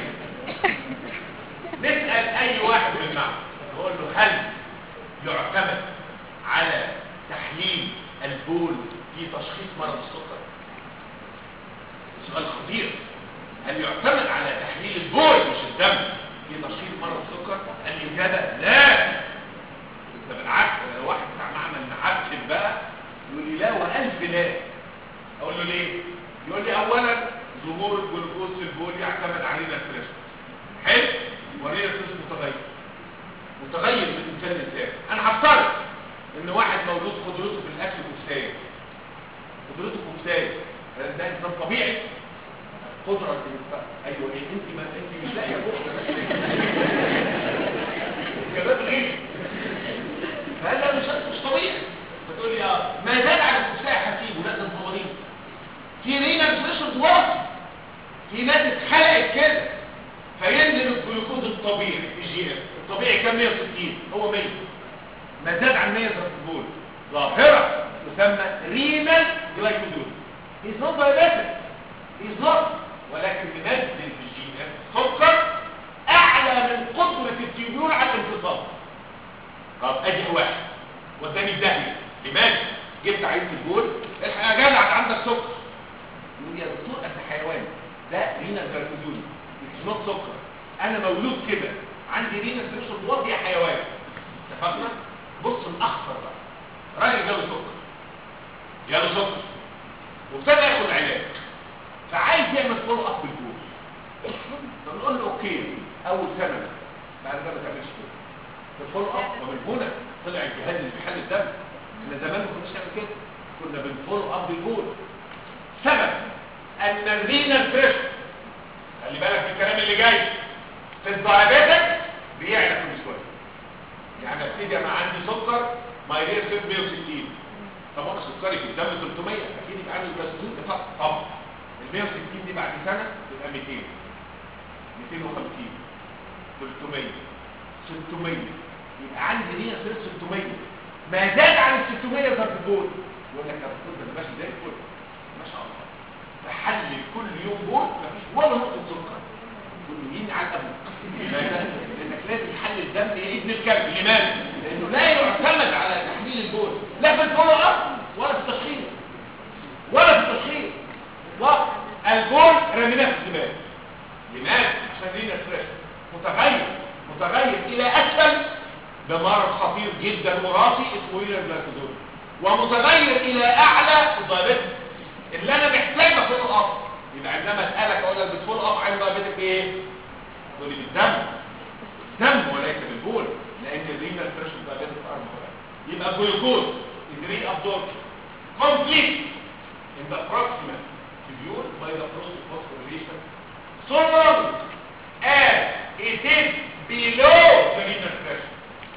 نسال اي واحد من المعمل نقول له هل يعتمد على تحليل البول في تشخيص مرض السكر سؤال خطير هل يعتمد على تحليل البول مش الدم في تشخيص مرض السكر الاجابه لا ده بالعكس أنا لو واحد بتاع معمل معفن بقى يقول لي لا والف لا اقول له ليه يقول لي اولا ظهور الجلوكوز في البول يعتمد علينا الفريش حلو ورينا الفريش متغير متغير من انسان لانسان انا هفترض ان واحد مولود قدرته في الاكل كمثال قدرته كمثال ده انسان طبيعي قدرة الانسان ايوه ايه انت ما انت مش لاقيه قدرة كباب غير فهذا مش مش طبيعي بتقول لي اه ما زاد على الكفاح هسيبه لا ده انت مريض في رينا بريشر واطي في ناس اتخلقت كده فينزل الجلوكوز الطبيعي الجي اف الطبيعي كام 160 هو 100 ما زاد عن 100 ضرب البول ظاهره تسمى رينال جلايكوزول هيز نوت دايبيتك هيز نوت ولكن بنزل في الجي اف سكر اعلى من قدره التيوبيول على الانفصال طب ادي واحد وداني في داهيه لماذا جبت عينه البول الحق يا جدع عندك سكر يقول يا دكتور انت حيوان ده رينا جلايكوزول مش نوت سكر انا مولود كده عندي رينا سكر واطي يا حيوان اتفقنا بص الاخطر بقى راجل جاله سكر جاله سكر وابتدى ياخد علاج فعايز يعمل فولو اب بالجول فبنقول له اوكي اول سنه بعد كده ما تعملش كده الفول اب ومن هنا طلع الجهاز اللي بيحل الدم احنا زمان ما كناش نعمل كده كنا بنفول اب بالبول سبب ان الرينال بريشر خلي بالك من الكلام اللي جاي في الدايابيتك بيعلى كل شويه يعني ابتدي انا عندي سكر مايلير 160 طب انا سكري في الدم 300 اكيد يبقى عندي الجلوكوز ده طب ال 160 دي بعد سنه تبقى 200 250 300 600 يبقى عندي رينا صرت 600 ما زاد عن ال 600 يظهر في البول يقول لك يا دكتور ده انا ماشي زي الفل ما شاء الله بحلل كل يوم بول مفيش ولا نقطه سكر كليين على ابوك لماذا؟ لانك لازم تحلل الدم ايه ابن الكلب لماذا؟ لانه لا يعتمد على تحليل البول لا في الفولو اب ولا في التشخيص ولا في التشخيص لا البول رميناه في الزباله لماذا؟ عشان لينا ستريس متغير متغير الى اسفل ده مرض خطير جدا وراثي اسمه هيلر جلاكوزول ومتغير الى اعلى الدايابيتس اللي انا محتاج افول اب يبقى عندما اسالك اقول لك بتفول اب عين دايابيتك ايه؟ تقول لي بالدم دم وليس بالبول لان الرينال بريشر دايابيتك ارمى يبقى الجلوكوز is reabsorption complete in the proximal tubule by the process of phosphorylation so long as it is below the renal pressure.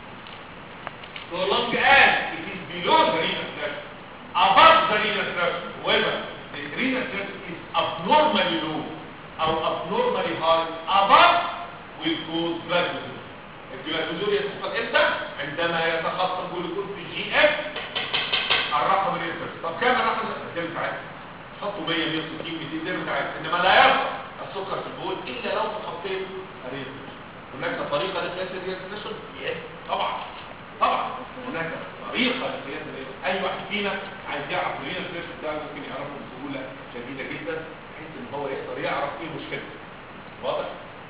So long as it is below the renal pressure, above the renal pressure, however, the renal pressure is abnormally low or abnormally high, above will cause glycogen. الجلاكوزول يتحقق امتى؟ عندما يتخطى الجلوكوز في الجي اف الرقم الانفرس طب كام الرقم ده بتاعتها حطوا 100 160 200 زي بتاعتها انما لا يرفع السكر في البول الا لو تخطيت الريزن هناك طريقه لقياس الريزن يس طبعا طبعا هناك طريقه لقياس الريزن اي واحد فينا عايز يعرف الريزن بتاعه ممكن يعرفه بسهوله شديده جدا بحيث ان هو يقدر يعرف ايه مشكلته واضح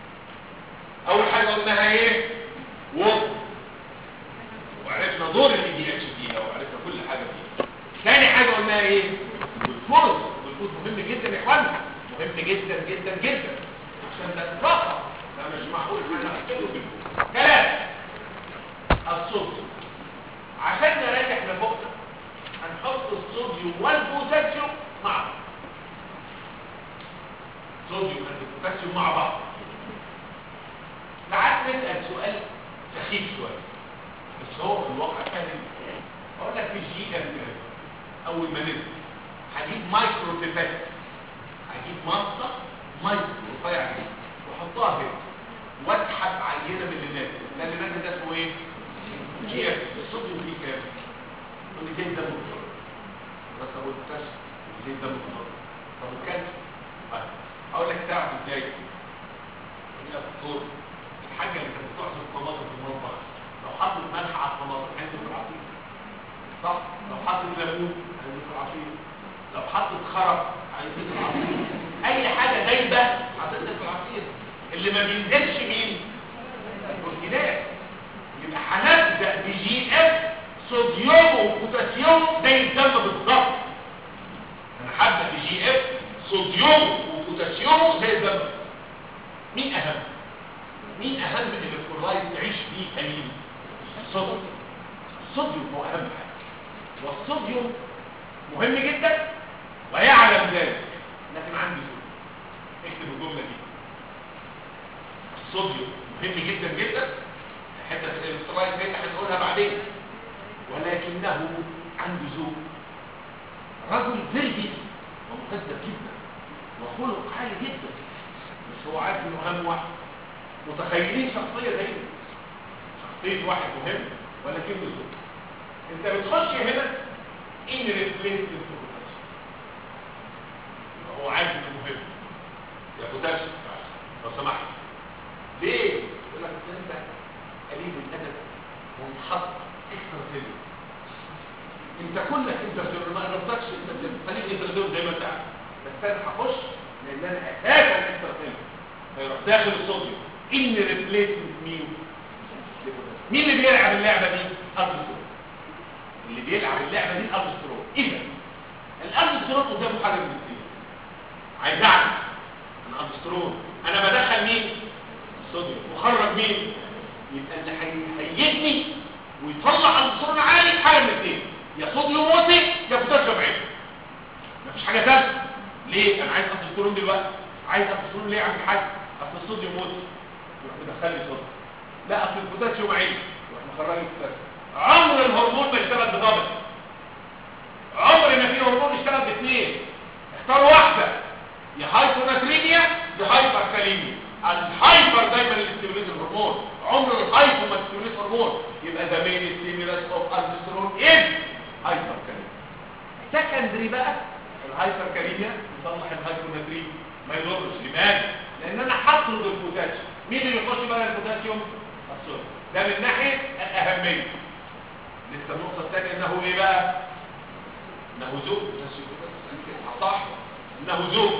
اول حاجه قلناها ايه ووتر وعرفنا دور الاي دي اتش فيها وعرفنا كل حاجه فيها ثاني حاجه قلناها ايه الجلوكوز الجلوكوز مهم جدا يا اخوانا مهم جدا جدا جدا عشان ده الطاقه ده مش معقول ان انا اكله بالجلوكوز ثلاثه الصوديوم عشان نراجع لفوقنا هنحط الصوديوم والبوتاسيوم مع بعض صوديوم والبوتاسيوم مع بعض ساعات نسال سؤال سخيف شويه بس هو في الواقع كان اقول لك في الجي ام اول ما نزل هجيب مايكرو بيبات هجيب مصه مايكرو رفيع كده واحطها هنا واسحب عينه من اللي نازل ده اللي نازل ده اسمه ايه؟ جي ام الصوديوم فيه كام؟ يقول لي زي الدم الخضر بس اقول بوتاش زي الدم الخضر طب وكالسيوم طيب اقول لك تعرف ازاي؟ يا دكتور الحاجه اللي كانت بتعصر الطماطم في المطبخ لو حطت ملح على الطماطم هينزل في العصير صح لو حطت ليمون هينزل في العصير لو حطت خرق هينزل في العصير اي حاجه دايبه هتنزل في العصير اللي ما بينزلش مين البروتينات يبقى هنبدا بجي اف صوديوم وبوتاسيوم زي الدم بالظبط انا هبدا بجي اف صوديوم وبوتاسيوم زي الدم مين اهم مين اهم الالكترولايت تعيش فيه كريم الصوديوم الصوديوم هو اهم حاجه والصوديوم مهم جدا ويعلم ذلك لكن عندي سؤال اكتب الجمله دي الصوديوم مهم جدا جدا حته الالكترولايت دي هنقولها بعدين ولكنه عنده ذوق رجل فيرجي ومهذب جدا وخلق عالي جدا بس هو عارف انه اهم واحد متخيلين شخصية زي شخصية واحد مهم ولكنه ذوق انت بتخش هنا ان ريبليسمنت هو عارف انه مهم يا بوتاشيوم لو سمحت ليه؟ يقول لك انت قليل الادب ومنحط اكسترا سيلر انت كلك انت سيلر ما قربتكش انت سيلر خليك انت سيلر زي ما انت عارف بس انا هخش لان انا اساسا اكسترا سيلر فيروح داخل الصوديوم ان ريبليسمنت مين مين اللي بيلعب اللعبه دي الدسترون اللي بيلعب اللعبه دي الدسترون اذا الالدسترون قدامه حاجه من الاثنين عايز اعرف انا الالسترون انا بدخل مين الصوديوم وخرج مين يبقى اللي هيهيجني ويطلع الالسترون عالي حاجه من الاثنين يا صوديوم واطي يا بوتاسيوم عالي مفيش حاجه ثالثه ليه انا عايز الالسترون دلوقتي عايز الالسترون ليه يا عم الحاج اصل الصوديوم واطي يروح مدخل لي صوديوم لا اصل البوتاسيوم عالي يروح مخرج لي البوتاسيوم عمر الهرمون ما اشتغل بضابط عمر ما في هرمون اشتغل باثنين اختار واحده يا هايبوناتريميا يا هايبر كاليميا الهايبر دايما اللي ستيموليت الهرمون عمر الهايبو ما ستيموليت هرمون يبقى ذا مين ستيمولاس اوف الدسترون از هايبر كاليميا سكندري بقى الهايبر كاليميا يصلح الهايبوناتريميا ما يضرش لماذا لان انا هطرد البوتاسيوم مين اللي يخش بقى البوتاسيوم الصوديوم ده من ناحيه الاهميه لسه النقطه الثانيه انه ايه بقى انه زوج صح انه زوج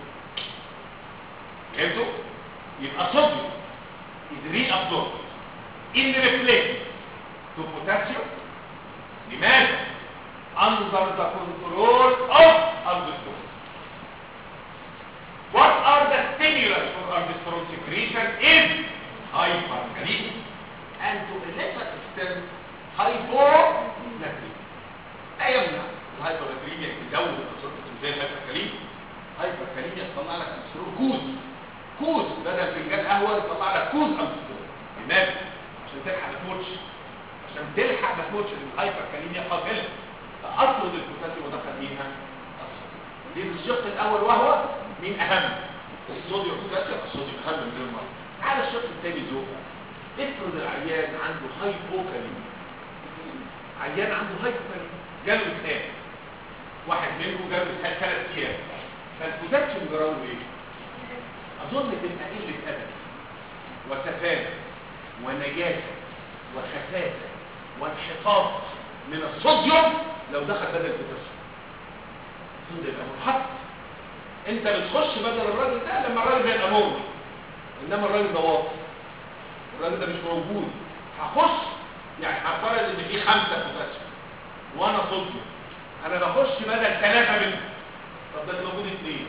فهمتوا يبقى صوديوم is reabsorbed in replace to potassium لماذا under the control of aldosterone what are the stimulus for aldosterone secretion is hyperkalemia and to a lesser extent hyponatremia لا يمنع الهايبركاليميا تزود الالسترون زي الهايبركاليميا هايبركاليميا تطلع لك الالسترون كوز كوز بدل فنجان قهوه تطلع لك كوز الالسترون لماذا عشان تلحق ما تموتش عشان تلحق ما تموتش لان الهايبركاليميا قاتله فاطرد البوتاسيوم ودخل فيها دي الشق الاول وهو مين اهم الصوديوم والبوتاسيوم الصوديوم اهم من غير مره تعالى الشق الثاني ذوق افرض العيان عنده هايبوكاليميا عيان عنده هايبوكاليميا جاله اسهال واحد منهم جاله اسهال ثلاث ايام فالبوتاسيوم جراله ايه اظن تبقى قله ادب وسفاله ونجاسه وخساسه وانحطاط من الصوديوم لو دخل بدل البوتاسيوم الصوديوم يبقى منحط انت بتخش بدل الراجل ده لما الراجل ده يبقى موجود انما الراجل ده واطي الراجل ده مش موجود هخش يعني هفترض ان في خمسه بوتاسيوم وانا صوديوم انا بخش بدل ثلاثه منهم طب ده موجود اثنين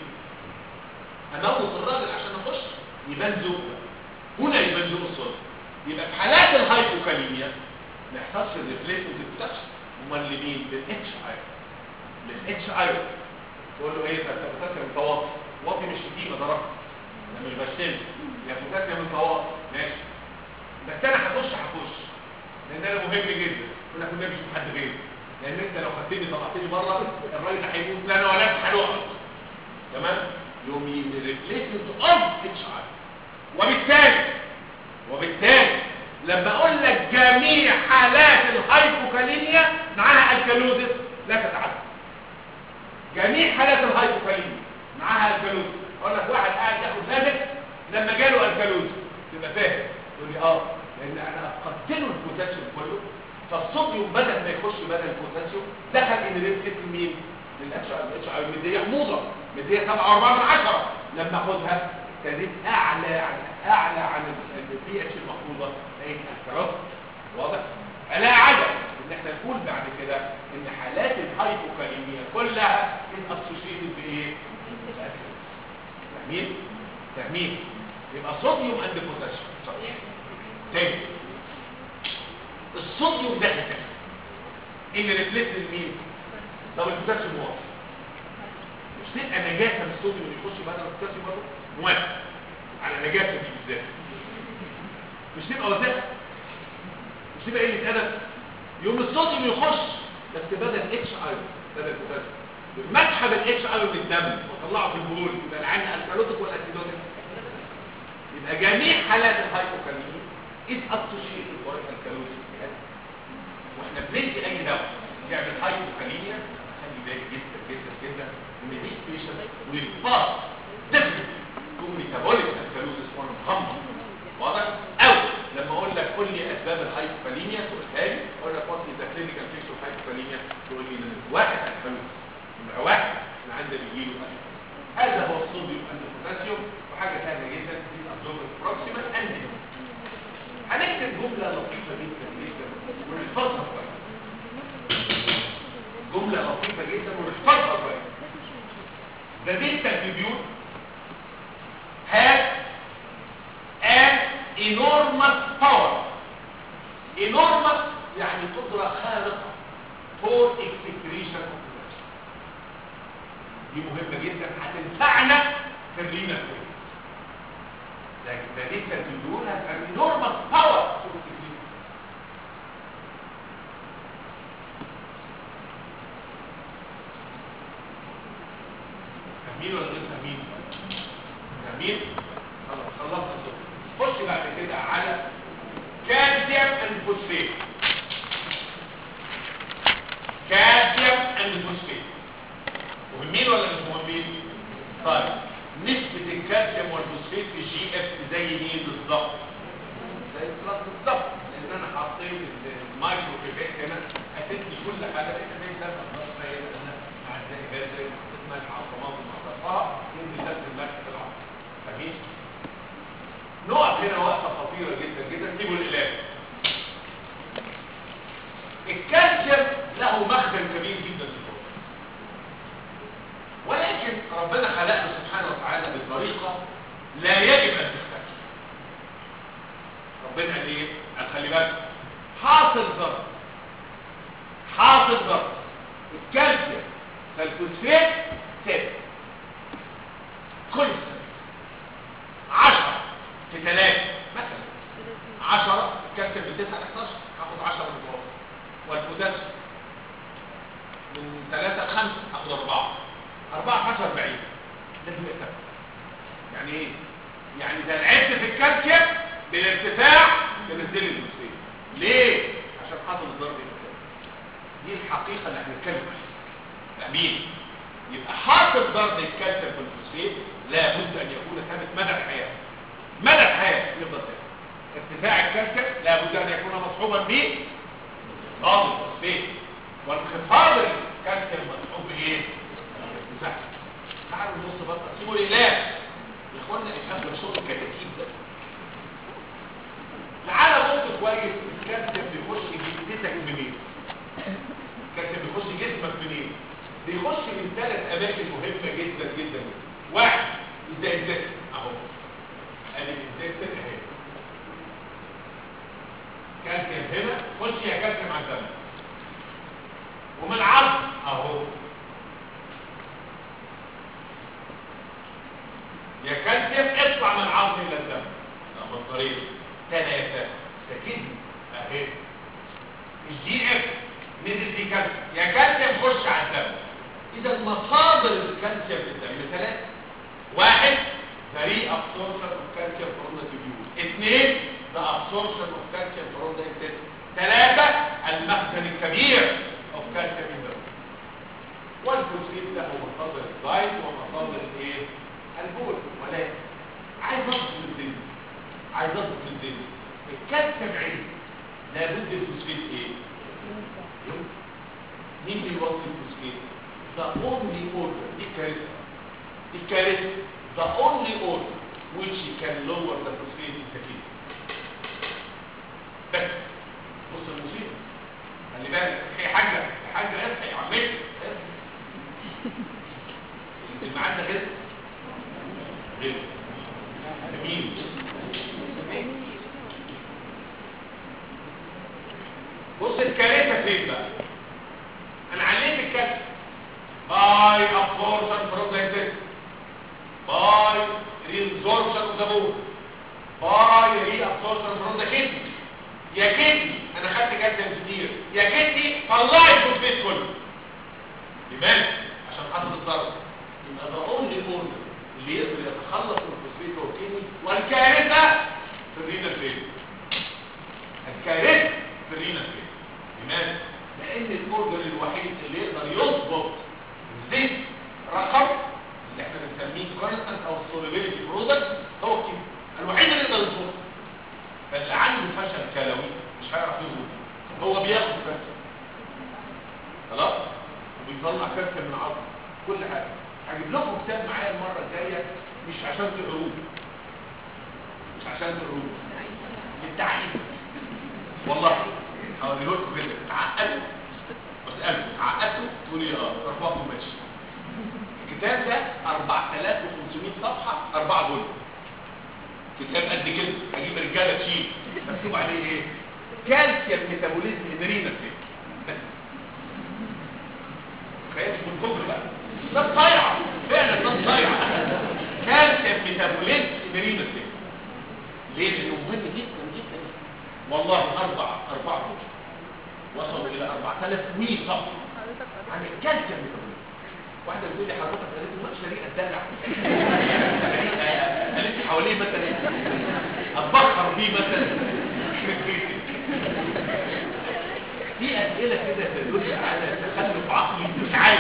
اموت الراجل عشان اخش يبان ذوق هنا يبان ذوق الصوديوم يبقى في حالات الهايبوكاليميا ما يحصلش الريفليكشن بالبوتاسيوم امال لمين للاتش اي للاتش اي تقول له ايه ده البوتاسيوم متواطي واطي مش شتيمه ده رقم انا مش بشتم يا بوتاسيوم متواطي ماشي بس انا هخش هخش لان انا مهم جدا وانا كنا مش حد غيري لان انت لو خدتني طلعتني بره الراجل ده هيموت لا انا ولا انت هنقعد تمام يوم ريبليسمنت اوف اتش اي وبالتالي وبالتالي لما اقول لك جميع حالات الهايبوكاليميا معاها الكالوزس لا تتعدى جميع حالات الهايبوكاليميا معاها الكالوزس اقول لك واحد قاعد ياخد هدف لما جاله الكالوزس تبقى فاهم تقول لي اه لان انا افقدت له البوتاسيوم كله فالصوديوم بدل ما يخش بدل البوتاسيوم دخل ان ريسك مين للاتش اتش اي مديه حموضه مديه 7 4 من 10 لما اخدها ابتديت اعلى عن اعلى عن البي اتش المفروضه لقيت الكرات واضح فلا عجب ان احنا نقول بعد كده ان حالات الهايبوكاليميا كلها اسوشيتد بايه فاهمين فاهمين يبقى صوديوم اند بوتاسيوم صحيح تاني الصوديوم ده اساسي اللي ريبليس مين طب البوتاسيوم واضح مش تبقى نجاسه من الصوديوم اللي يخش بدل البوتاسيوم برضه موافق على نجاسه دي بالذات مش تبقى وساخه مش تبقى قله ادب يوم الصوديوم يخش بس بدل اتش اي بدل البوتاسيوم مسحب الاتش اي من الدم وطلعه في البول يبقى العين الكالوتيك والاسيدوتيك يبقى جميع حالات الهايبوكاليميا is associated with alkalosis واحنا بندي اي دواء يعمل هايبوكاليميا خلي بالك جدا جدا جدا ان دي بيشنت والباس ديفنت تو ميتابوليك الكالوزيس وانا مغمض واضح او لما اقول لك قول لي اسباب الهايبوكاليميا تقولها لي اقول لك وات ذا كلينيكال فيكس اوف هايبوكاليميا تقول لي واحد الكالوزيس نمره واحد اللي عندنا بيجيله هذا هو الصوديوم اند البوتاسيوم وحاجه سهله جدا دي الابزورب بروكسيمال اند هنكتب جمله لطيفه جدا جدا ونحفظها كويس جمله لطيفه جدا ونحفظها كويس ده دي التربيون enormous power enormous يعني قدرة خارقة for excretion of potassium دي مهمة جدا هتنفعنا في الرينا كويس لكن ده لسه تدول هتبقى enormous power for excretion فاهمين ولا غير فاهمين؟ فاهمين؟ خلاص خلصنا الصوت خش بعد كده على كالسيوم اند فوسفات كالسيوم اند فوسفات مهمين ولا مش مهمين؟ طيب نسبة الكالسيوم والفوسفات في الجي اف زي مين بالظبط؟ زي الكلاس بالظبط لان انا حطيت المايكرو بيبات هنا هتدي كل حاجه لقيت زي ده خلاص هي انا مع الزهجات زي ما حطيت ملح على الطماطم وحطيتها ينزل نفس الملح في العظم فاهمين؟ نقف هنا وقفه خطيره جدا جدا سيبوا العلاج الكالسيوم له مخزن كبير جدا في الجسم ولكن ربنا خلقه سبحانه وتعالى بطريقه لا يجب ان تختلف ربنا قال ايه؟ قال خلي بالك حاصل ضرب حاصل ضرب الكالسيوم فالفوسفات ثابت كل سنه 10 في 3 مثلا 10 الكالسيوم من 9 ل 11 هاخد 10 متوسط والبوتاسيوم من 3 ل 5 هاخد 4 4 في 10 40 لازم يبقى ثابت يعني ايه؟ يعني ده العد في الكالسيوم بالارتفاع بنزل الفوسفات ليه؟ عشان حاصل الضرب يبقى ثابت دي الحقيقه اللي احنا بنتكلم عليها فاهمين؟ يبقى حاصل ضرب الكالسيوم في الفوسفات لابد ان يكون ثابت مدى الحياه مدى الحياه يفضل ثابت ارتفاع الكالسيوم لابد ان يكون مصحوبا ب ضغط الفوسفات وانخفاض الكالسيوم مصحوب بايه؟ ارتفاع تعالوا نبص بقى سيبوا الاله يا اخوانا افهموا صوت الكتاكيت ده تعالى بص كويس الكالسيوم بيخش جسمك منين؟ الكالسيوم بيخش جسمك منين؟ بيخش من ثلاث اماكن مهمه جدا جدا واحد ازاي الزيت اهو ادي الزيت اهي كالسيوم هنا خش يا كالسيوم على الدم ومن العظم اهو يا كالسيوم اطلع من العظم الى الدم ده الطريق ثلاثه سكين اهي الجي اف نزل في كالسيوم يا كالسيوم خش على الدم اذا مصادر الكالسيوم في الدم ثلاثه واحد فري ابسوربشن اوف كالسيوم فروم ذا تيبيول اثنين ذا ابسوربشن اوف كالسيوم فروم ذا انتست ثلاثه المخزن الكبير اوف كالسيوم في الدم والفوسفيت له مصادر الدايت ومصادر الايه البول ولكن عايز اضبط الدنيا عايز اضبط الدنيا الكالسيوم عين لابد الفوسفيت ايه يوم. مين بيوصل الفوسفيت the only order دي كارثه دي كارثه the only order which can lower the phosphate is the kidney بس بص المصيبه خلي بالك يا حاجه يا حاجه اصحي يا عمتي اللي معانا غير غير مين بص الكارثه فين بقى انا علمت الكارثه باي ابسوربشن فروم ذا انتست باي ريزوربشن اوف ذا بون باي ري ابسوربشن فروم ذا كدني يا كدني انا خدت كالسيوم كتير يا كدني طلعي الفوسفيت كله لماذا عشان حصل الضرر يبقى ده اونلي اورجن اللي يقدر يتخلص من الفوسفيت هو الكدني والكارثه في الرينال فين الكارثه في الرينال فين لماذا لان الاورجن الوحيد اللي يقدر يظبط الزيت رقم اللي احنا بنسميه كونستانت او سوليبيليتي برودكت هو الكدني الوحيد اللي يقدر يظبطه فاللي عنده فشل كلوي مش هيعرف يظبط هو بياخد كالسيوم خلاص وبيطلع كالسيوم من العظم كل حاجه هجيب لكم كتاب معايا المره الجايه مش عشان تقروه مش عشان تقروه للتعقيد والله هوريه لكم كده تعقدوا واسالوا تعقدوا تقولوا لي اه ارفعوا ماشي الكتاب ده 4500 صفحه 4 جزء كتاب قد كده اجيب رجاله تشيل مكتوب عليه ايه كالسيوم ميتابوليزم ادرينا بس تخيل من كبر بقى ده صايعه فعلا ده صايعه كالسيوم ميتابوليزم ادرينا ليه لانه مهم جدا جدا والله اربع اربع كتب وصلوا الى 4000 وي صفحه عن الكالسيوم ميتابوليزم واحده بتقول لي حضرتك قالت لي ما شريك الدلع قالت حواليه مثلا اتبخر بيه مثلا في اسئله كده تدل على تخلف عقلي مش عارف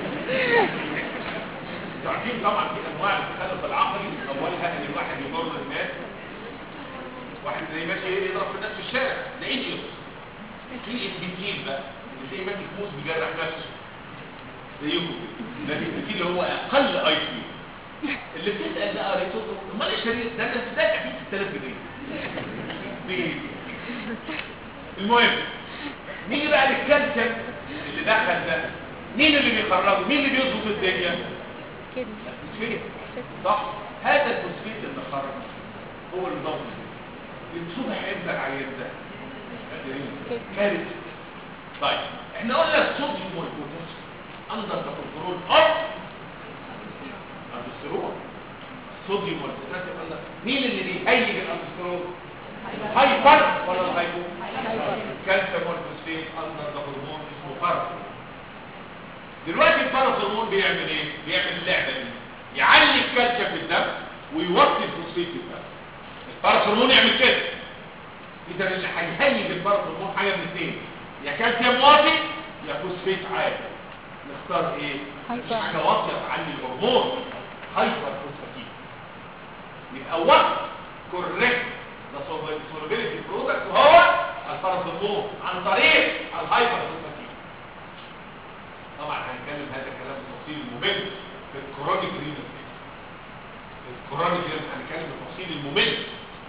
انتوا عارفين طبعا في انواع التخلف العقلي اولها ان الواحد يضر الناس واحد زي ماشي ايه يضرب في الناس في الشارع ده ايديوت في البتيل بقى اللي تلاقيه ماسك موس بيجرح نفسه زيكم ده البتيل اللي هو اقل اي كيو اللي بتسال بقى قريته امال ايه الشريط ده كان ده اكيد 6000 جنيه دي- المهم نيجي بقى للكالسيوم اللي دخل ده مين اللي بيخرجه مين اللي بيظبط الدنيا كده الفوسفيت صح هذا الفوسفيت اللي خرج هو اللي ضبط الانسوب هيبدا العيان ده كارثه طيب احنا قلنا الصوديوم والبوتاسيوم اندر ذا كنترول اوف الالسترول الصوديوم والبوتاسيوم اندر مين اللي بيهيج الالسترول هايبر ولا الهايبو الكالسيوم والفوسفيت اندر ذا هرمون اسمه باراسول دلوقتي الباراسول بيعمل ايه بيعمل اللعبه دي يعلي الكالسيوم في الدم ويوطي الفوسفيت في الدم الباراسول يعمل كده اذا اللي هيهيج الباراسول حاجه من اثنين يا كالسيوم واطي يا فوسفيت عالي نختار ايه هايبر. مش حاجه واطيه تعلي الهرمون هايبر فوسفاتيد يبقى وقت كوريكت ده سولوبيليتي برودكت هو الباراسول عن طريق الهايبر فوسفاتيد طبعا هنتكلم هذا الكلام بالتفصيل الممل في الكرونيك رينال في الكرونيك رينال هنتكلم بالتفصيل الممل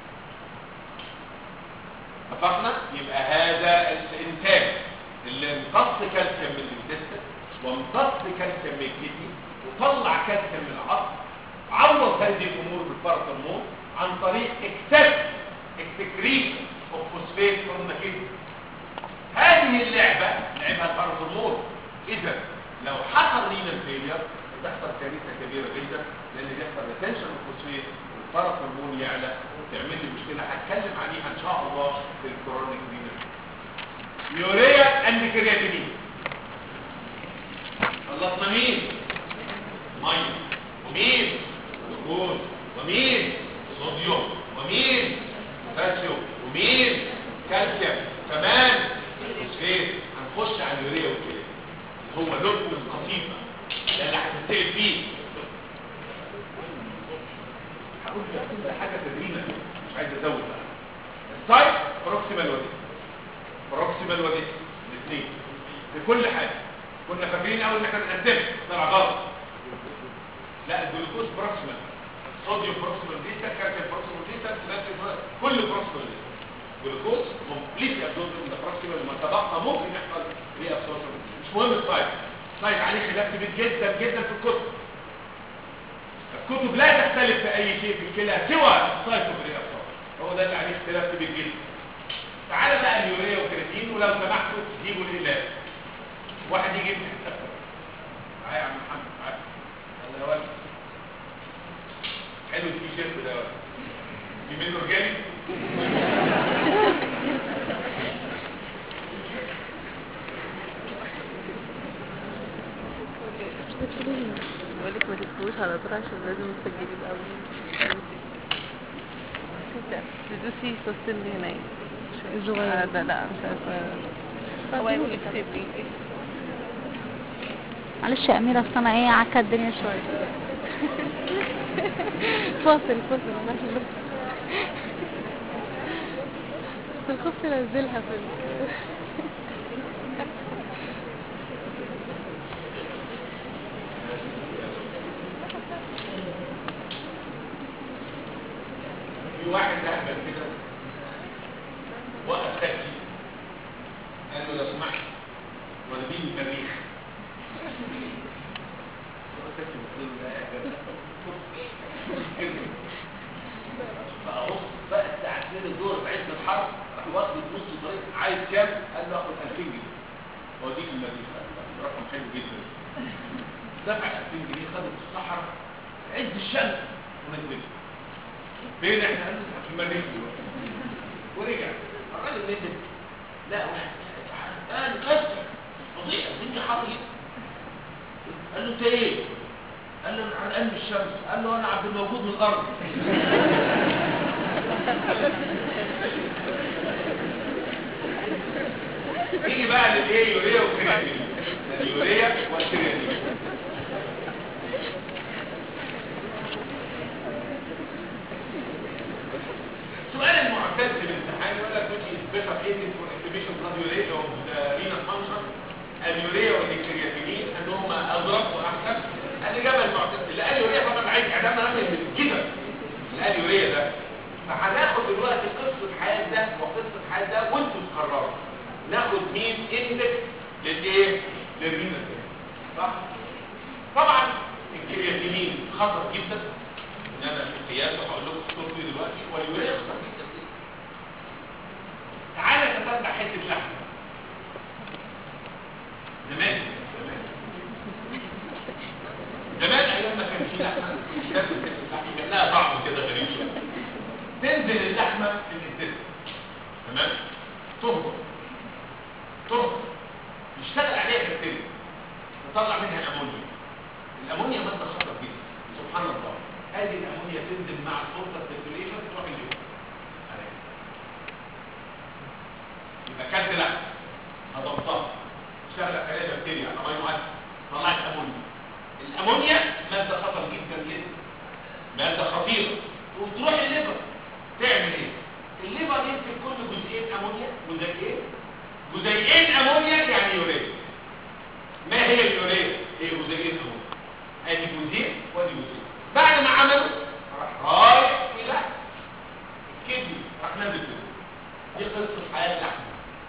اتفقنا يبقى هذا الانسان اللي امتص كالسيوم من الانتستين وامتص كالسيوم من الكدني وطلع كالسيوم من العظم عوض هذه الامور بالباراسمون عن طريق اكسس اكسكريشن اوف فوسفيت فروم ذا كدني هذه اللعبه لعبها الباراسمون اذا لو حصل رينال فيلير بتحصل كارثه كبيره جدا لان بيحصل ريتنشن الفوسفيت والباراسمون يعلى وتعمل لي مشكله هتكلم عليها ان شاء الله في الكرونيك رينال يوريا اند كرياتينين خلصنا مين ميه ومين جلوكوز ومين صوديوم ومين بوتاسيوم ومين كالسيوم كمان فوسفيت هنخش على اليوريا والكرياتين هو لب القصيده ده اللي هتتسال فيه هقول لك كل حاجه تدريبا مش عايز ازود بقى السايت بروكسيمال ودي بروكسيمال ودي الاثنين في كل حاجه كنا فاكرين اول ان احنا بنقدمها طلع غلط لا الجلوكوز بروكسيمال صوديوم بروكسيمال ديتا كالسيوم بروكسيمال ديتا بوتاسيوم بروكسيمال- كل بروكسيمال ديتا جلوكوز كومبليت ابزوربد من البروكسيمال ما تبقى ممكن يحصل ري ابسوربشن مش مهم السايت السايت عليه خلاف كبير جدا جدا في الكتب الكتب لا تختلف في اي شيء في الكلى سوى السايت اوف ري ابسوربشن هو ده اللي عليه اختلاف كبير جدا تعالى بقى اليوريا والكرياتين ولو سمحتوا جيبوا الهلال واحد يجيب لي تعالى يا عم محمد تعالى يلا يا ولد حلو التيشيرت ده يا ولد في منه رجالي بقولك ما تكتبوش على طول عشان لازم تسجلي الأول كده تدوسي صوت اللي هناك الصغير. آه، ده لا مش عارفة هو يقول اكتبي معلش يا أميرة أصل أنا إيه عكا الدنيا شوية فاصل فاصل مالهاش بس بس خفت انزلها في ال- في واحد اهبل كده وقف تاكسي قال له لو سمحت وديني المريخ التاكسي بيقول له لا يا جدع. واخد نص طريق عايز كام قال له اخد 2000 جنيه واديك المدينه رقم حلو جدا دفع 2000 جنيه خده في الصحراء في عز الشمس ونزل فين احنا قال له في المريخ دلوقتي ورجع الراجل نزل لا واحد قال كسر فظيع الدنيا حر جدا قال له انت ايه قال له انا على قلب الشمس قال له انا عبد الموجود من الارض نيجي بقى للايه يوريا والكرياتين اليوريا والكرياتين سؤال المعتاد في الامتحان يقول لك which is better aided for activation blood urea of the renal function اليوريا والكرياتينين ان هم اضرب واحسن الاجابه المعتاد لا اليوريا طبعا عايز اعدام راجل من كده لا اليوريا ده فهناخد دلوقتي قصه حياه ده وقصه حياه ده وانتوا تقرروا ناخد مين اندكس للايه للرينال صح طبعا الكرياتينين خطر جدا ان انا في قياسه هقول لكم الصوت دي دلوقتي واليوريا خطر جدا تعالى نتبع حته لحمه زمان زمان زمان ايام ما كان في لحمه الناس بتاكل لحمه كان لها طعم كده غريب شويه تنزل اللحمه في الانتست تمام تهبط تهبط يشتغل عليها بكتيريا تطلع منها امونيا الامونيا ماده خطر جدا سبحان الله هذه الامونيا تنزل مع الفورتال سيركيوليشن تروح الليفر يبقى كلت لحمه هضبطها اشتغلت عليها بكتيريا امينو اسيد طلعت امونيا الامونيا ماده خطر جدا جدا ماده خطيره وتروح الليفر تعمل ايه الليفر يمسك كل جزئين امونيا جزيئين جزيئين امونيا يعني يوريا ما هي اليوريا هي جزيئين امونيا ادي جزيء وادي جزيء بعد ما عملوا راح رايح الى الكدني راح نازل كده دي قصه حياه اللحمه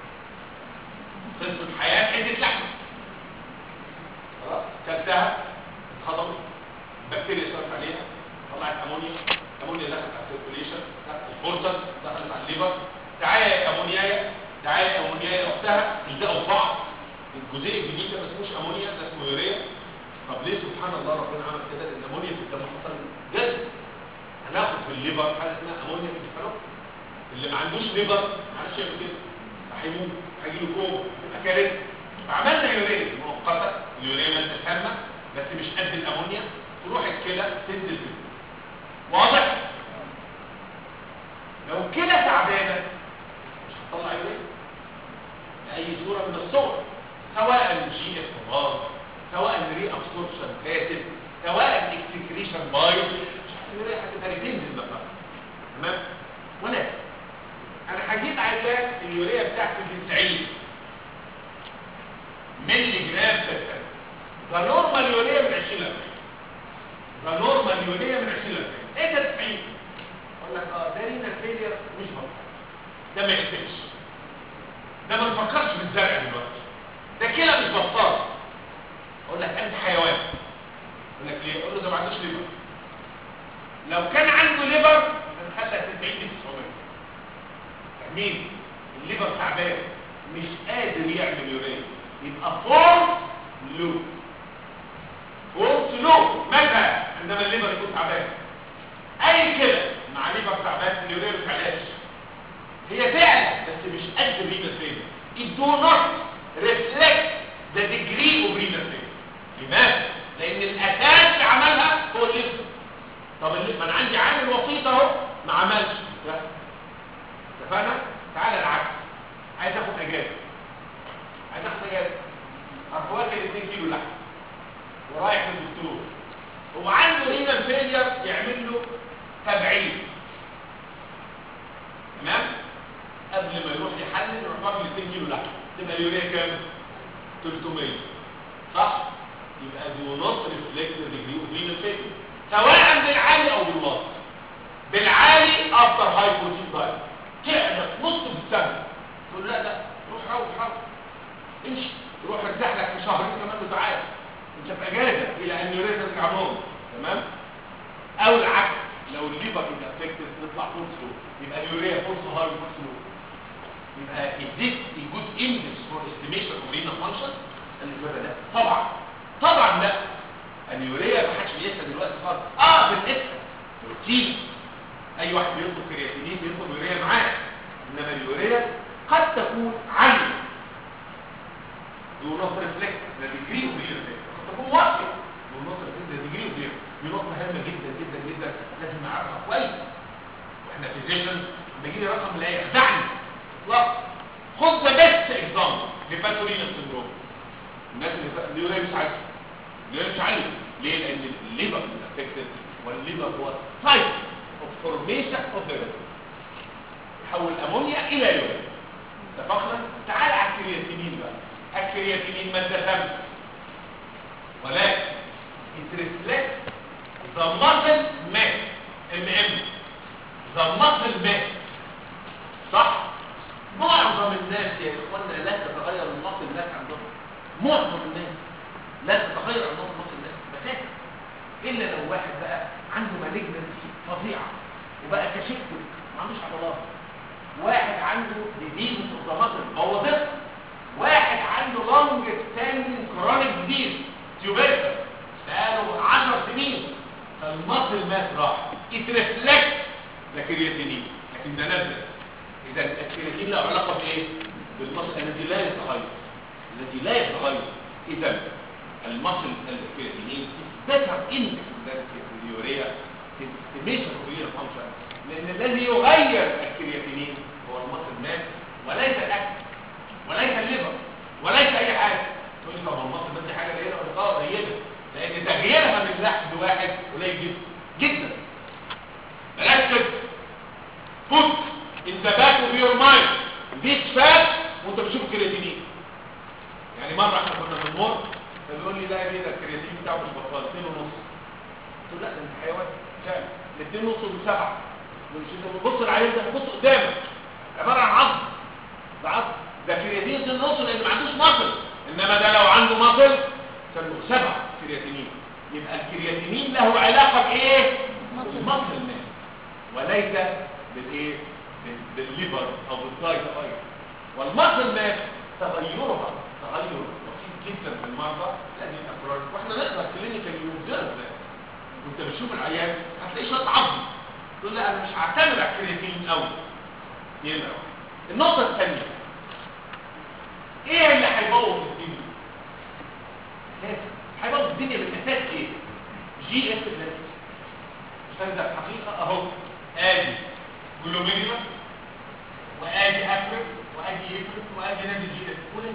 قصه حياه حته لحمه خلاص كلتها اتخضمت بكتيريا اشتغلت عليها طلعت امونيا امونيا دخلت على السيركوليشن دخلت الفورتس دخلت على الليفر تعالى يا امونيايا تعالى يا امونيايا اختها يلزقوا في بعض الجزيء الجديد ده ما اسموش امونيا ده اسمه يوريا طب ليه سبحان الله ربنا عمل كده لان الامونيا في الدم حصل جد هناخد في الليفر حاجه اسمها امونيا في الفلوك اللي ما عندوش ليفر ما عادش يعمل كده هيموت هيجي له كوما يبقى كارثه فعملنا يوريا مؤقته اليوريا ماده سامه بس مش قد الامونيا تروح الكلى تنزل كده واضح لو كلى تعبانه مش هتطلع يوريا باي صوره من الصور سواء جي اف ار سواء ري ابسوربشن فاسد سواء اكسكريشن بايظ اليوريا هتبقى تنزل بقى تمام ولكن انا هجيب عشان اليوريا بتاعتي 90 ملي جرام في الثانيه ده نورمال يوريا من 20 ل ده نورمال يوريا من 20 ل ايه ده 90 اقول لك اه ده رينا فيلير مش بطل ده ما يقفلش ده ما نفكرش في الزرع دلوقتي ده كده مش بطال اقول لك انت حيوان اقول لك ليه اقول له ده ما عندوش ليفر لو كان عنده ليفر هنخلى 90 ل 900 مين الليفر تعبان مش قادر يعمل يوريا يبقى فورس لو فورس لو متى عندما الليفر يكون تعبان اي كده مع ليفر تعبان اليوريا ما تعلاش هي تعلى بس مش قد الرينال فيلر it do not reflect the degree of renal failure لماذا؟ لان الاساس اللي عملها هو الليفر طب اللي ما انا عندي عامل وسيط اهو ما عملش لا اتفقنا؟ تعالى العكس عايز اخد اجازه عايز اخد اجازه اروح واكل 2 كيلو لحم ورايح للدكتور هو عنده رينال فيلير يعمل له 70 تمام قبل ما يروح يحلل يروح واكل 2 كيلو لحم تبقى اليوريا كام 300 صح يبقى دو نوت ريفلكت ديجري اوف رينال فيلير سواء بالعالي او بالواطي بالعالي افتر هاي بروتين دايت تعرف نص بالسنه تقول لا لا روح روح روح امشي روح ارتاح لك في شهرين كمان وتعالى انت في اجازه الى ان يوريا ترجع نوم تمام او العكس لو الليفر از افكتد نطلع فول سلو يبقى اليوريا فول هاي فول سلو يبقى is this a good index for estimation of renal function الاجابه لا طبعا طبعا لا اليوريا ما حدش بيقيسها دلوقتي خالص اه بنقيسها روتين اي واحد بيطلب كرياتينين بيطلب يوريا معاه انما اليوريا قد تكون عاليه دو نوت ريفلكت ذا ديجري اوف ريفلكت قد تكون واطيه دو نوت ريفلكت ذا ديجري اوف ريفلكت دي نقطه مهمه جدا جدا جدا لازم نعرفها كويس واحنا فيزيشن بيجي لي رقم لا يخدعني اطلاقا خد ذا بيست اكزامبل هيباتورينا سندروم الناس اللي فا- اليوريا مش عاليه اليوريا مش عاليه ليه لان الليفر افكتد والليفر هو سايت اوف فورميشن اوف ذا يحول امونيا الى يوريا اتفقنا تعال على الكرياتينين بقى الكرياتينين ماده خام ولكن it reflects the muscle mass MM the muscle mass صح معظم الناس يا اخوانا لا تتغير المصل الناس عندهم معظم الناس لا تتغير عندهم مصل الناس بتاتا الا لو واحد بقى عنده مالجنسي فظيعه وبقى كشكل ما عندوش عضلات واحد عنده ديزيز اوف ذا ماسل بوظتها واحد عنده لونج ستاندنج كرونيك ديزيز تيوبركل بقاله 10 سنين فالمصل مات راح اترفلكت لكرياتينين لكن ده نزل اذا الكرياتين له علاقه بايه بالمصل الذي لا يتغير الذي لا يتغير اذا المصل الكرياتينين better index than اليوريا في estimation of renal function لان الذي يغير الكرياتينين هو المصل مات وليس الاكل وليس الليفر وليس اي حاجه تقول لي طب ما المصل ده دي حاجه قليله ولا اه قليله لان تغييرها من لحد واحد قليل جدا جدا ركز put in the back of your mind this fact وانت بتشوف الكرياتينين يعني مره احنا كنا بنمر فبيقول لي لا يا بيه ده الكرياتين بتاعه مش بطال 2 ونص قلت له لا ده انت حيوان فعلا ال 2 ونص وسبعه مش انت بتبص العيان ده بتبص قدامك عباره عن عظم ده عظم ده كرياتين 2 ونص لان ما عندوش مصل انما ده لو عنده مصل كان له سبعه كرياتينين يبقى الكرياتينين له علاقه بايه؟ بالمصل الناس وليس بالايه؟ بال- بالليفر او بالدايت ايضا والمصل مات تغيرها تغير بسيط جدا في المرضى لازم افراد واحنا نقدر كلينيكال يوبزرف ده وانت بتشوف العيان هتلاقي شويه عظم تقول لا انا مش هعتمد على الكرياتين قوي يلا النقطه الثانيه ايه اللي هيبوظ الدنيا اساسا هيبوظ الدنيا بالاساس ايه جي اس بلس عشان ده الحقيقه اهو ادي جلوميريوس وادي افريك وادي يفرك وادي نادي جي اس كل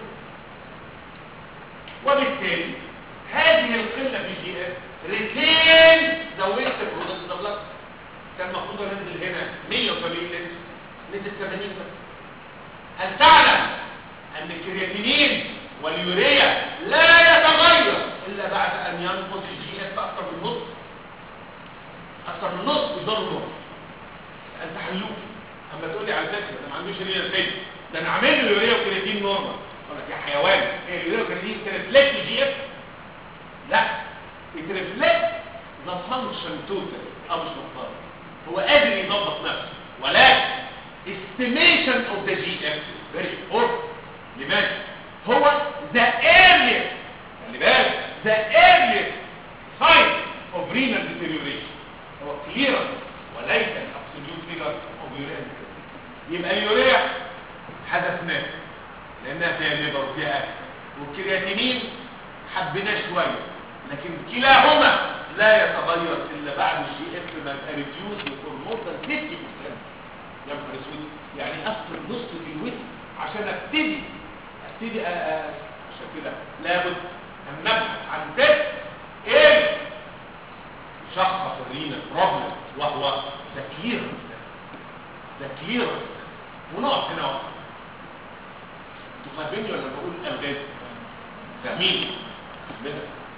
وبالتالي هذه القله في جي اس ريتين زودت البرودكت ده بلس كان المفروض انزل هنا 180 لتر نزل 80 بس هل تعلم ان الكرياتينين واليوريا لا يتغير الا بعد ان ينقص الجي اس اكثر من نص اكثر من نص مش ضرب نص انت حلوك اما تقول لي على فكره ده ما عندوش ريال تاني ده انا عامل له يوريا وكرياتين نورمال اقول لك يا حيوان هي اليوريا وكرياتين ترفلكت جي اف لا يترفلكت ذا فانكشن توتال او مش مختار هو قادر يظبط نفسه ولكن estimation of the GF is very important لماذا؟ هو the earliest خلي بالك the earliest sign of renal deterioration هو clearance وليس absolute figure of urea يبقى اليوريا حدثناه لانها فيها ليبر وفيها اكل والكرياتينين حبيناه شويه لكن كلاهما لا يتغير الا بعد الجي اف ما يبقى ريديوز فور مور ذان 50% يا نهار اسود يعني افصل نص في الوزن عشان ابتدي ابتدي أ- أ- عشان كده لابد ان نبحث عن تيست ايه شخص الرينا بروبلم وهو ذا كليرنس ذا كليرنس ونقف هنا وقت تفهمني ولا بقول الغاز فاهمين منها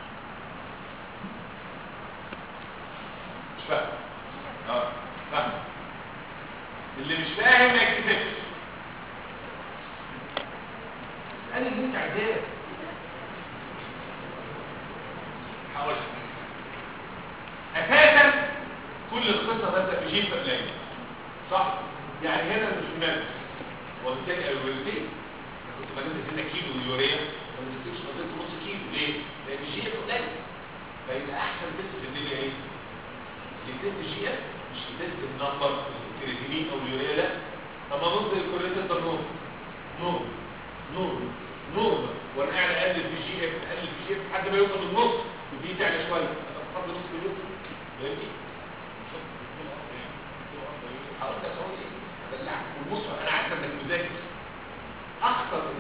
مش فاهم اه فاهم اللي مش فاهم ما يكتبش انا اللي انت عايزاه حاول اساسا كل القصه بدأ بجيب قليل صح يعني هنا مش مادة وبالتالي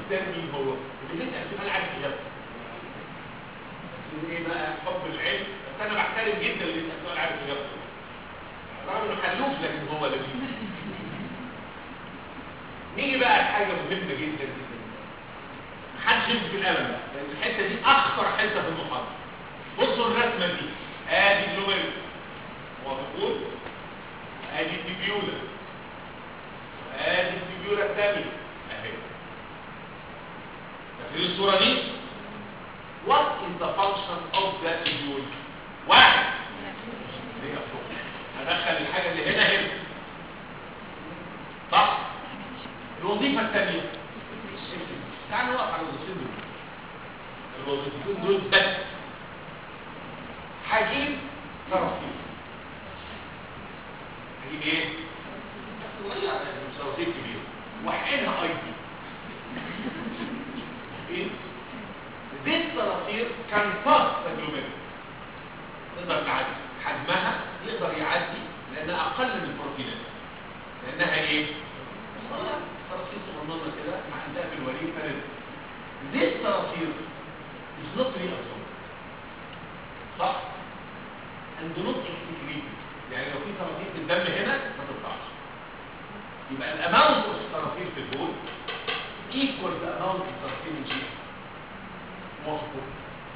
الثاني مين هو اللي بيسال سؤال عارف اجابته بس ايه بقى حب العلم بس انا بحترم جدا اللي يسال سؤال عارف اجابته رغم انه حلوف لكن هو لذيذ نيجي بقى لحاجه مهمه جدا جدا محدش يمسك القلم بقى لان الحته دي اخطر حته في المحاضره بصوا الرسمه دي ادي الجلوميرس موافقون ادي التبيوله ادي التبيوله الثانيه اهي فاكرين الصوره دي what is the function of that tubule واحد دي أفضل. هدخل الحاجه اللي هنا هنا صح الوظيفه الثانيه تعالوا نقف على الوظيفتين دول الوظيفتين دول بس هجيب صراصير هجيب ايه؟ صغيرة يعني مش صراصير كبيرة وحقنها اي دي ايه؟ دي الصراصير كان فاست تجربة تقدر تعدي حجمها يقدر يعدي لانها اقل من البروتينات لانها ايه؟ صراصير صغننه كده عندها في الوريد فرد دي الصراصير is not reabsorbed صح؟ and not excreted يعني لو في صراصير في الدم هنا ما تطلعش يبقى الاماونت اوف الصراصير في البول equal the amount of الصراصير من جيل موافقون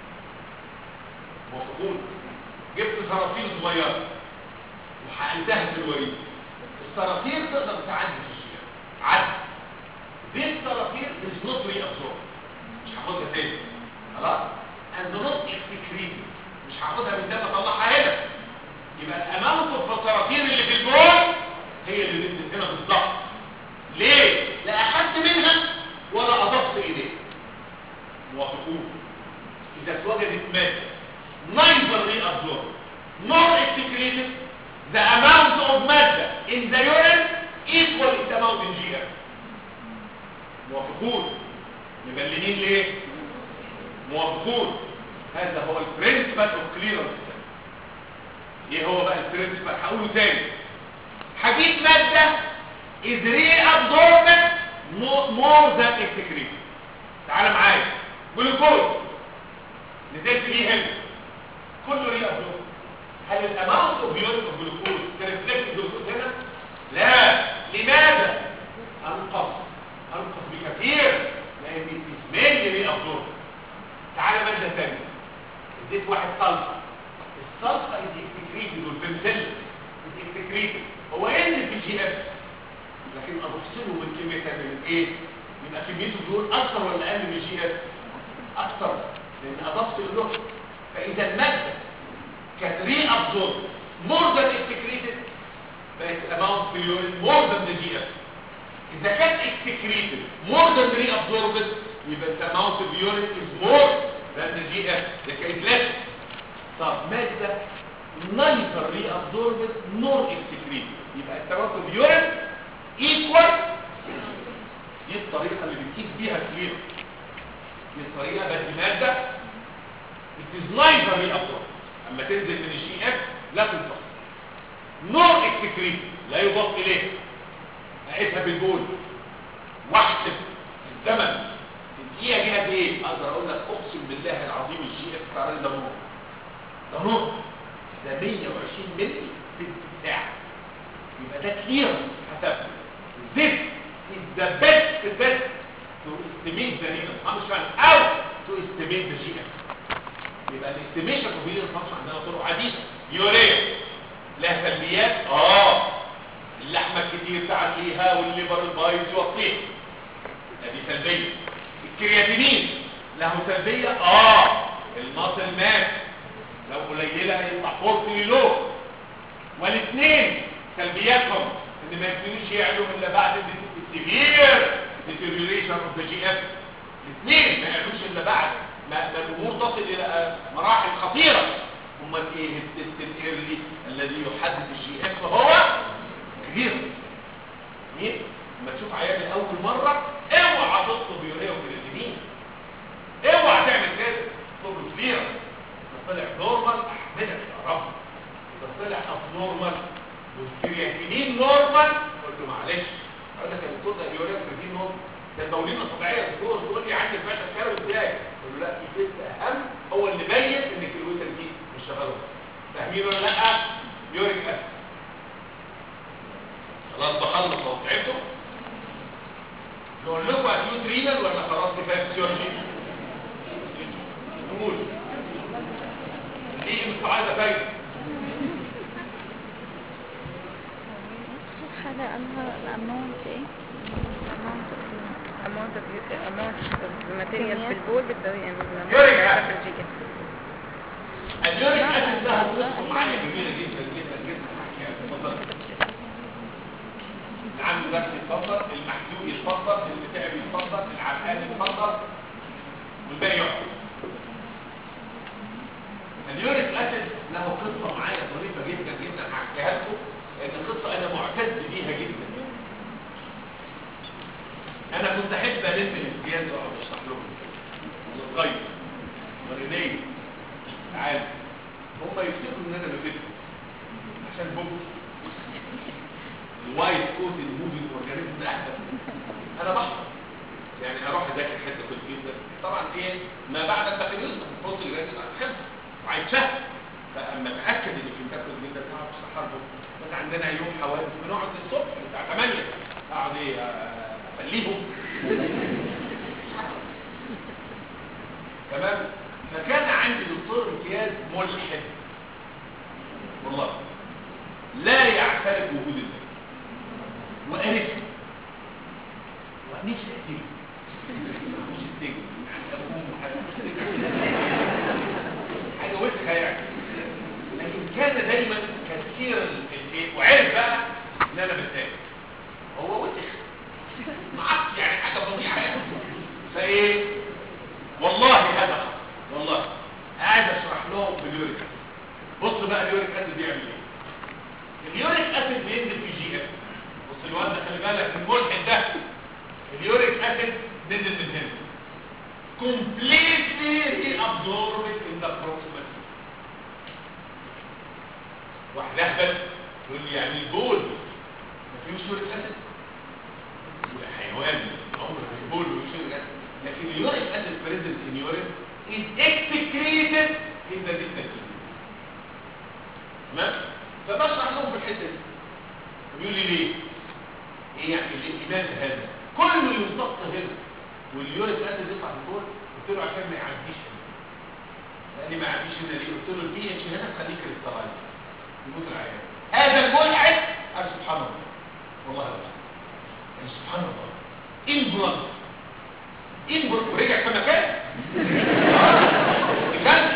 موافقون جبت صراصير صغيره وحقنتها في الوريد الصراصير تقدر تعدي في الشيء عدي دي الصراصير is not reabsorbed مش هاخدها تاني خلاص and not excreted مش هاخدها من الدم اطلعها هنا يبقى الاماونت اوف الصراصير اللي في البول هي اللي نزلت هنا بالظبط ليه؟ لا اخدت منها ولا اضفت اليها موافقون اذا اتوجدت ماده neither reabsorbed nor excreted the amount of matter in the urine equal its amount in GF موافقون مبلمين ليه موافقون هذا هو البرنسبل اوف كليرنس ايه هو بقى البرنسبل هقوله تاني هجيب ماده is reabsorbed more than excreted تعال معايا جلوكوز نزلت بيه هنا كله reabsorbed هل الاماونت اوف يورين اوف جلوكوز ترفلكت الجلوكوز هنا لا لماذا انقص انقص بكثير لان الاسمين اللي ابزورب تعالى ماده ثانيه اديت واحد صلصه الصلصه از اكسكريتد والبنسلين از اكسكريتد هو ان في جي اف لكن ابصله من كميه ثانيه من ايه يبقى كميته دول اكثر ولا اقل من جي اف اكثر لان اضفت له فاذا الماده كانت ري ابزورب مور ذان اكسكريتد بقت الاماونت في اليورين مور ذان ذا جي اف اذا كانت اكسكريتد مور ذان ري ابزوربد يبقى الاماونت في اليورين از مور ذان ذا جي اف ده كانت ليس طب ماده neither ري ابزوربد نور اكسكريتد يبقى الاماونت في اليورين ايكوال دي الطريقه اللي بنقيس بيها الكلير دي الطريقه بس ماده it is neither ري ابزوربد اما تنزل من الجي اف لا تنضاف نور اكسكريت لا يضاف اليه اقيسها بالجول واحسب الزمن الدقيقه دي قد ايه اقدر اقول لك اقسم بالله العظيم الجي اف بتاع ده نور ده نور ده 120 مللي في الساعه يبقى ده كلير حسب this is the best test to estimate the renal function او to estimate the GF يبقى الاستيميشن اوف الرينال فانكشن عندنا طرق عديده يوريا لها سلبيات اه اللحمه الكتير تعليها والليبر البايظ يوطيها دي سلبيه الكرياتينين له سلبيه اه الماسل مات لو قليله يطلع فورت لو والاثنين سلبياتهم ان ما يبتدوش يعلوا الا بعد السيفير deterioration of the GF الاثنين ما يعلوش الا بعد ما ما الامور تصل الى مراحل خطيره امال ايه التست الايرلي الذي يحدد الجي اف هو كبير مين لما تشوف عيان لاول مره اوعى تطلب يوريا وكرياتينين اوعى تعمل كده تطلب كبيره اذا طلع نورمال احمدك يا رب اذا طلع اب نورمال والكرياتينين نورمال قلت له معلش اقول لك يا دكتور ده اليوريا وكرياتين نورمال ده المولين الطبيعيه الدكتور تقول لي عندي فشل كلوي ازاي اقول له لا في تيست اهم هو اللي بين ان الكلويتر دي مش شغاله فاهمين ولا لا يوريك اسيد خلاص بخلص اهو تعبتوا نقول لكم اكيوت رينال ولا خلاص كفايه فيسيولوجي نقول دي مش عايزه فايده حاجة قالها الأماونت ايه؟ الأماونت amount of amount of material في البول بتساوي يعني يوريك في أسيد. الجي اليوريك اسيد ده قصه معايا جميله جدا جدا جدا يعني اتفضل العم بس يتفضل المحزوق يتفضل المتعب يتفضل العرقان يتفضل والباقي يقعد اليوريك اسيد له قصه معايا ظريفه جدا جدا هحكيها لكم لان قصه انا معتز بيها جدا انا كنت احب الم الامتياز واقعد اشرح لهم القيم ورينيه تعال هم يفتكروا ان انا بفكر عشان بوكس الوايت كوت الموفينج اورجانيزم ده احدث انا بحفظ يعني اروح اذاكر حته في الجيزه طبعا ايه ما بعد البكالوريوس بتحط الجهاز على حفظ وعايز فهم فاما اتاكد ان في بتاكل جدا تعرف تشرح لهم بس عندنا يوم حوادث بنقعد للصبح الساعه 8 اقعد ايه آه، افليهم تمام فكان عندي دكتور امتياز ملحد والله لا يعترف بوجود الله وقرفني ونفسي اقتله مش السجن يعني ابوه حاجه حاجه وسخه يعني لكن كان دايما كثير الايه وعرف بقى ان انا بتضايق هو وسخ معرفش يعني حاجه فظيعه يعني فايه والله هذا حصل والله قاعد اشرح لهم باليوريك اسيد بص بقى اليوريك اسيد بيعمل ايه اليوريك اسيد بينزل في جي اف بص الواد ده خلي بالك الملحد ده اليوريك اسيد نزل من هنا completely reabsorbed in the proximal واحد اهبل يقول لي يعني البول ما فيهوش يوريك اسيد حيوان عمر في البول مش يوريك اسيد لكن اليوريك اسيد بريزنت in urine is excreted in the distal tissue تمام فبشرح لهم في الحته دي بيقول لي ليه ايه يعني ليه لماذا هذا كله يمتص هنا واليوريك اسيد يطلع في البول قلت له عشان ما يعديش هنا لان ما يعديش هنا ليه قلت له البي اتش هنا خليك كريستالايز يموت العيان هذا الملحد قال سبحان الله والله العظيم يعني سبحان الله انبلانس انبلانس ورجع في مكانه بجد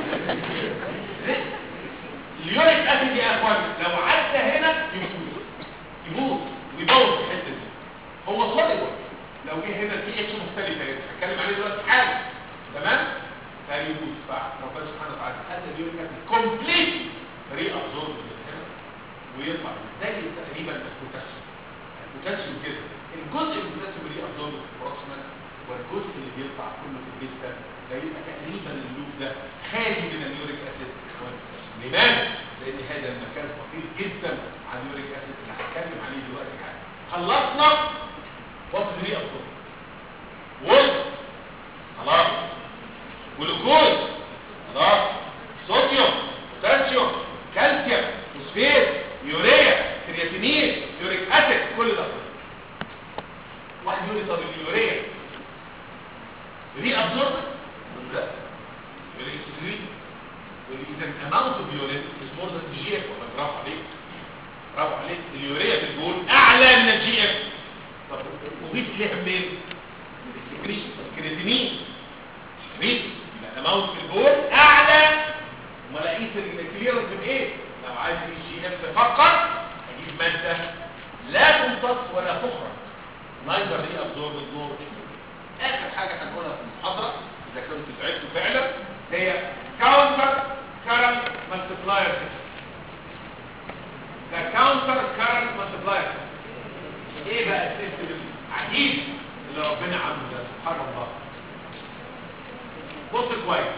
اليوريك اسيد يا اخوان لو عدى هنا يموت يموت ويبوظ الحته دي هو صادق لو جه هنا البي اتش مختلفه يعني هتكلم عليه دلوقتي حاجه تمام فيموت فربنا سبحانه وتعالى هذا اليوريك اسيد كومبليت ري ابزورب هنا ويطلع زي تقريبا البوتاسيوم البوتاسيوم كده الجزء من البوتاسيوم ري ابزورب في البروكسيمال والجزء اللي بيطلع كله في الجسم ده فيبقى تقريبا اللوب ده خالي من اليوريك اسيد لماذا؟ لان هذا المكان خطير جدا عن اليوريك اسيد اللي هتكلم عليه دلوقتي حاجه خلصنا وصف ري ابزورب وصف خلاص جلوكوز خلاص صوديوم بوتاسيوم كالسيوم فوسفات يوريا كرياتينين يوريك اسيد كل ده واحد يقول لي طب اليوريا ري ابزورب لا يوريك سكريت اذا الاماونت اوف يورين از مور ذان جي اف ولا برافو عليك برافو عليك اليوريا في البول اعلى من الجي اف طب نضيف ليها منين؟ من السكريشن الكرياتينين سكريت يبقى الاماونت في البول اعلى امال اقيس الكليرنس بايه؟ لو عايز الجي اف فقط اجيب ماده لا تمتص ولا تخرج نايذر ري ابزورب نور اخر حاجه هنقولها في المحاضره اذا كنتوا تعبتوا فعلا هي كاونتر كارنت مالتيبلاير سيستم ده كاونتر كارنت مالتيبلاير ايه بقى السيستم العجيب اللي ربنا عامله ده سبحان الله بص كويس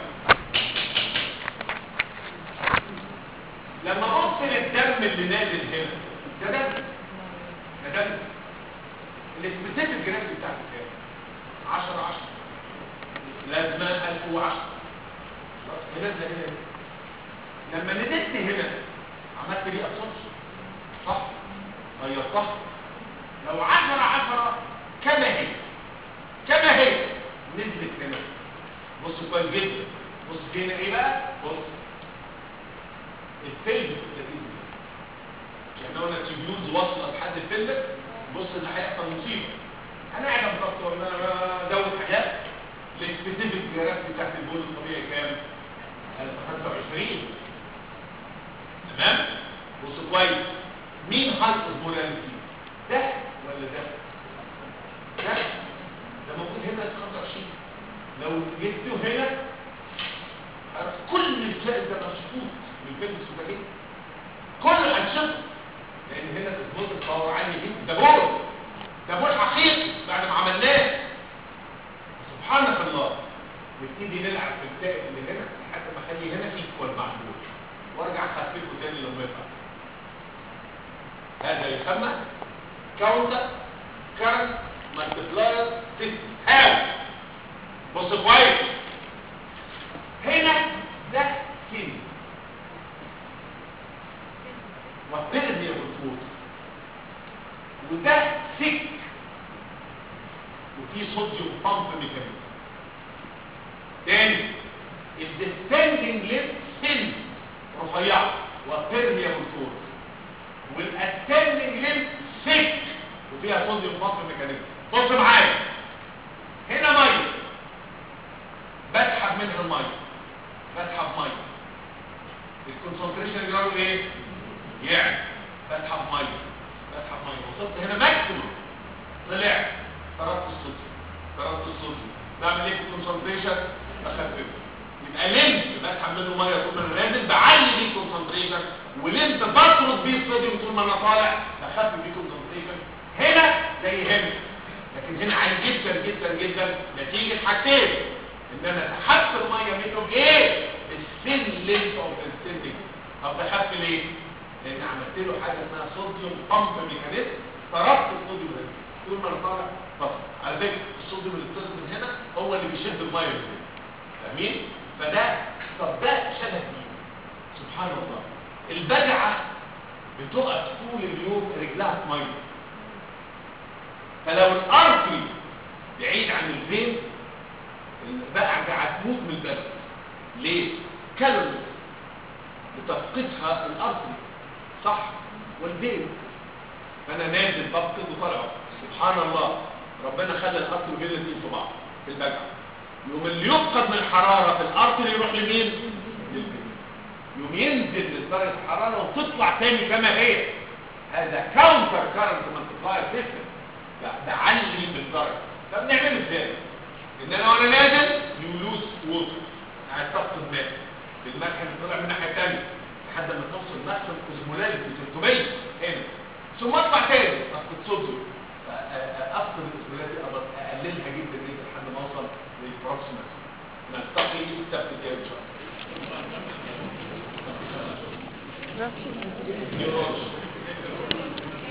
لما ابص للدم اللي نازل هنا ده دم ده دم السبيسيفيك جرافيتي بتاعته كام 10 10 لازمه 1010 خلاص هنا زي هنا لما نزلت هنا عملت لي ابسوربشن صح غيرتها لو 10 10 كما هي كما هي نزلت هنا بص كويس جدا بص في هنا ايه بقى بص الفيلم التركيز يعني لو انا تيبيوز واصله لحد الفيلم بص اللي هيحصل مصيبه انا قاعد افكر ان انا ازود حاجات السبيسيفيك جرافيتي بتاعت البول الطبيعي كام 1025 تمام بص كويس مين هاي اوزمولاريتي ده ولا ده ده ده موجود هنا في 25 لو جبته هنا كل الزائد ده مشفوط من الفيلم السوداني كله هيتشفط لان هنا تظبط الباور عالي جدا ده بول ده بول حقيقي بعد ما عملناه سبحانك الله نبتدي نلعب في الزائد اللي هنا لحد ما اخلي هنا ايكوال مع البول وارجع اخففه تاني لو ينفع هذا يسمى كاونتر كارنت مالتبلاير سيستم هاو بص كويس هنا ده سن والترم هي بالفوت وده سك وفي صوديوم بامب ميكانيزم تاني الديستندنج ليب سن رفيعه والترم هي بالفوت والاسندنج ليب سك وفيها صوديوم بامب ميكانيزم بص معايا هنا ميه بسحب منها الميه بسحب ميه الكونسنتريشن يجروا ايه يعني بسحب ميه بسحب ميه وصلت هنا ماكسيموم طلعت طردت الصوديوم طردت الصوديوم بعمل ايه في الكونسنتريشن بخففه يبقى لمس بسحب منه ميه طول ما انا نازل بعلي بيه الكونسنتريشن ولمس بطرد بيه الصوديوم طول ما انا طالع بخفف بيه الكونسنتريشن هنا زي هنا لكن هنا عالي جدا جدا جدا نتيجه حاجتين ان انا سحبت الميه منه بايه السن لينس اوف السندنج طب بخف ليه لان عملت له حاجه اسمها صوديوم بامب ميكانيزم طردت الصوديوم ده طول ما انا طالع طب على فكره الصوديوم اللي بتطلع من هنا هو اللي بيشد الميه من هنا فاهمين فده طب ده شبه مين سبحان الله البجعه بتقف طول اليوم رجلها في ميه فلو الارتري بعيد عن الفين البقع ده هتموت من البرد ليه كالوريز بتفقدها الارتري صح والبين فانا نازل بفقد وطلع سبحان الله ربنا خلى الارتري بين الاثنين في بعض في البجع يوم اللي يفقد من الحراره في الارتري يروح لمين للبين يوم ينزل لدرجه الحراره وتطلع تاني كما هي هذا كاونتر كارنت مالتيبلاير سيستم بعلي بالدرجه طب نعمله ازاي ان انا وانا نازل يولوس ووتر يعني تفقد ماء الملح اللي طلع من الناحيه الثانيه لحد ما توصل ماكسيمم اوزمولاريتي 300 هنا ثم اطلع تاني افقد صوديوم افقد الاوزمولاريتي اقللها جدا جدا لحد ما اوصل للبروكسيمال نلتقي السبت الجاي ان شاء الله رأسي نيوروش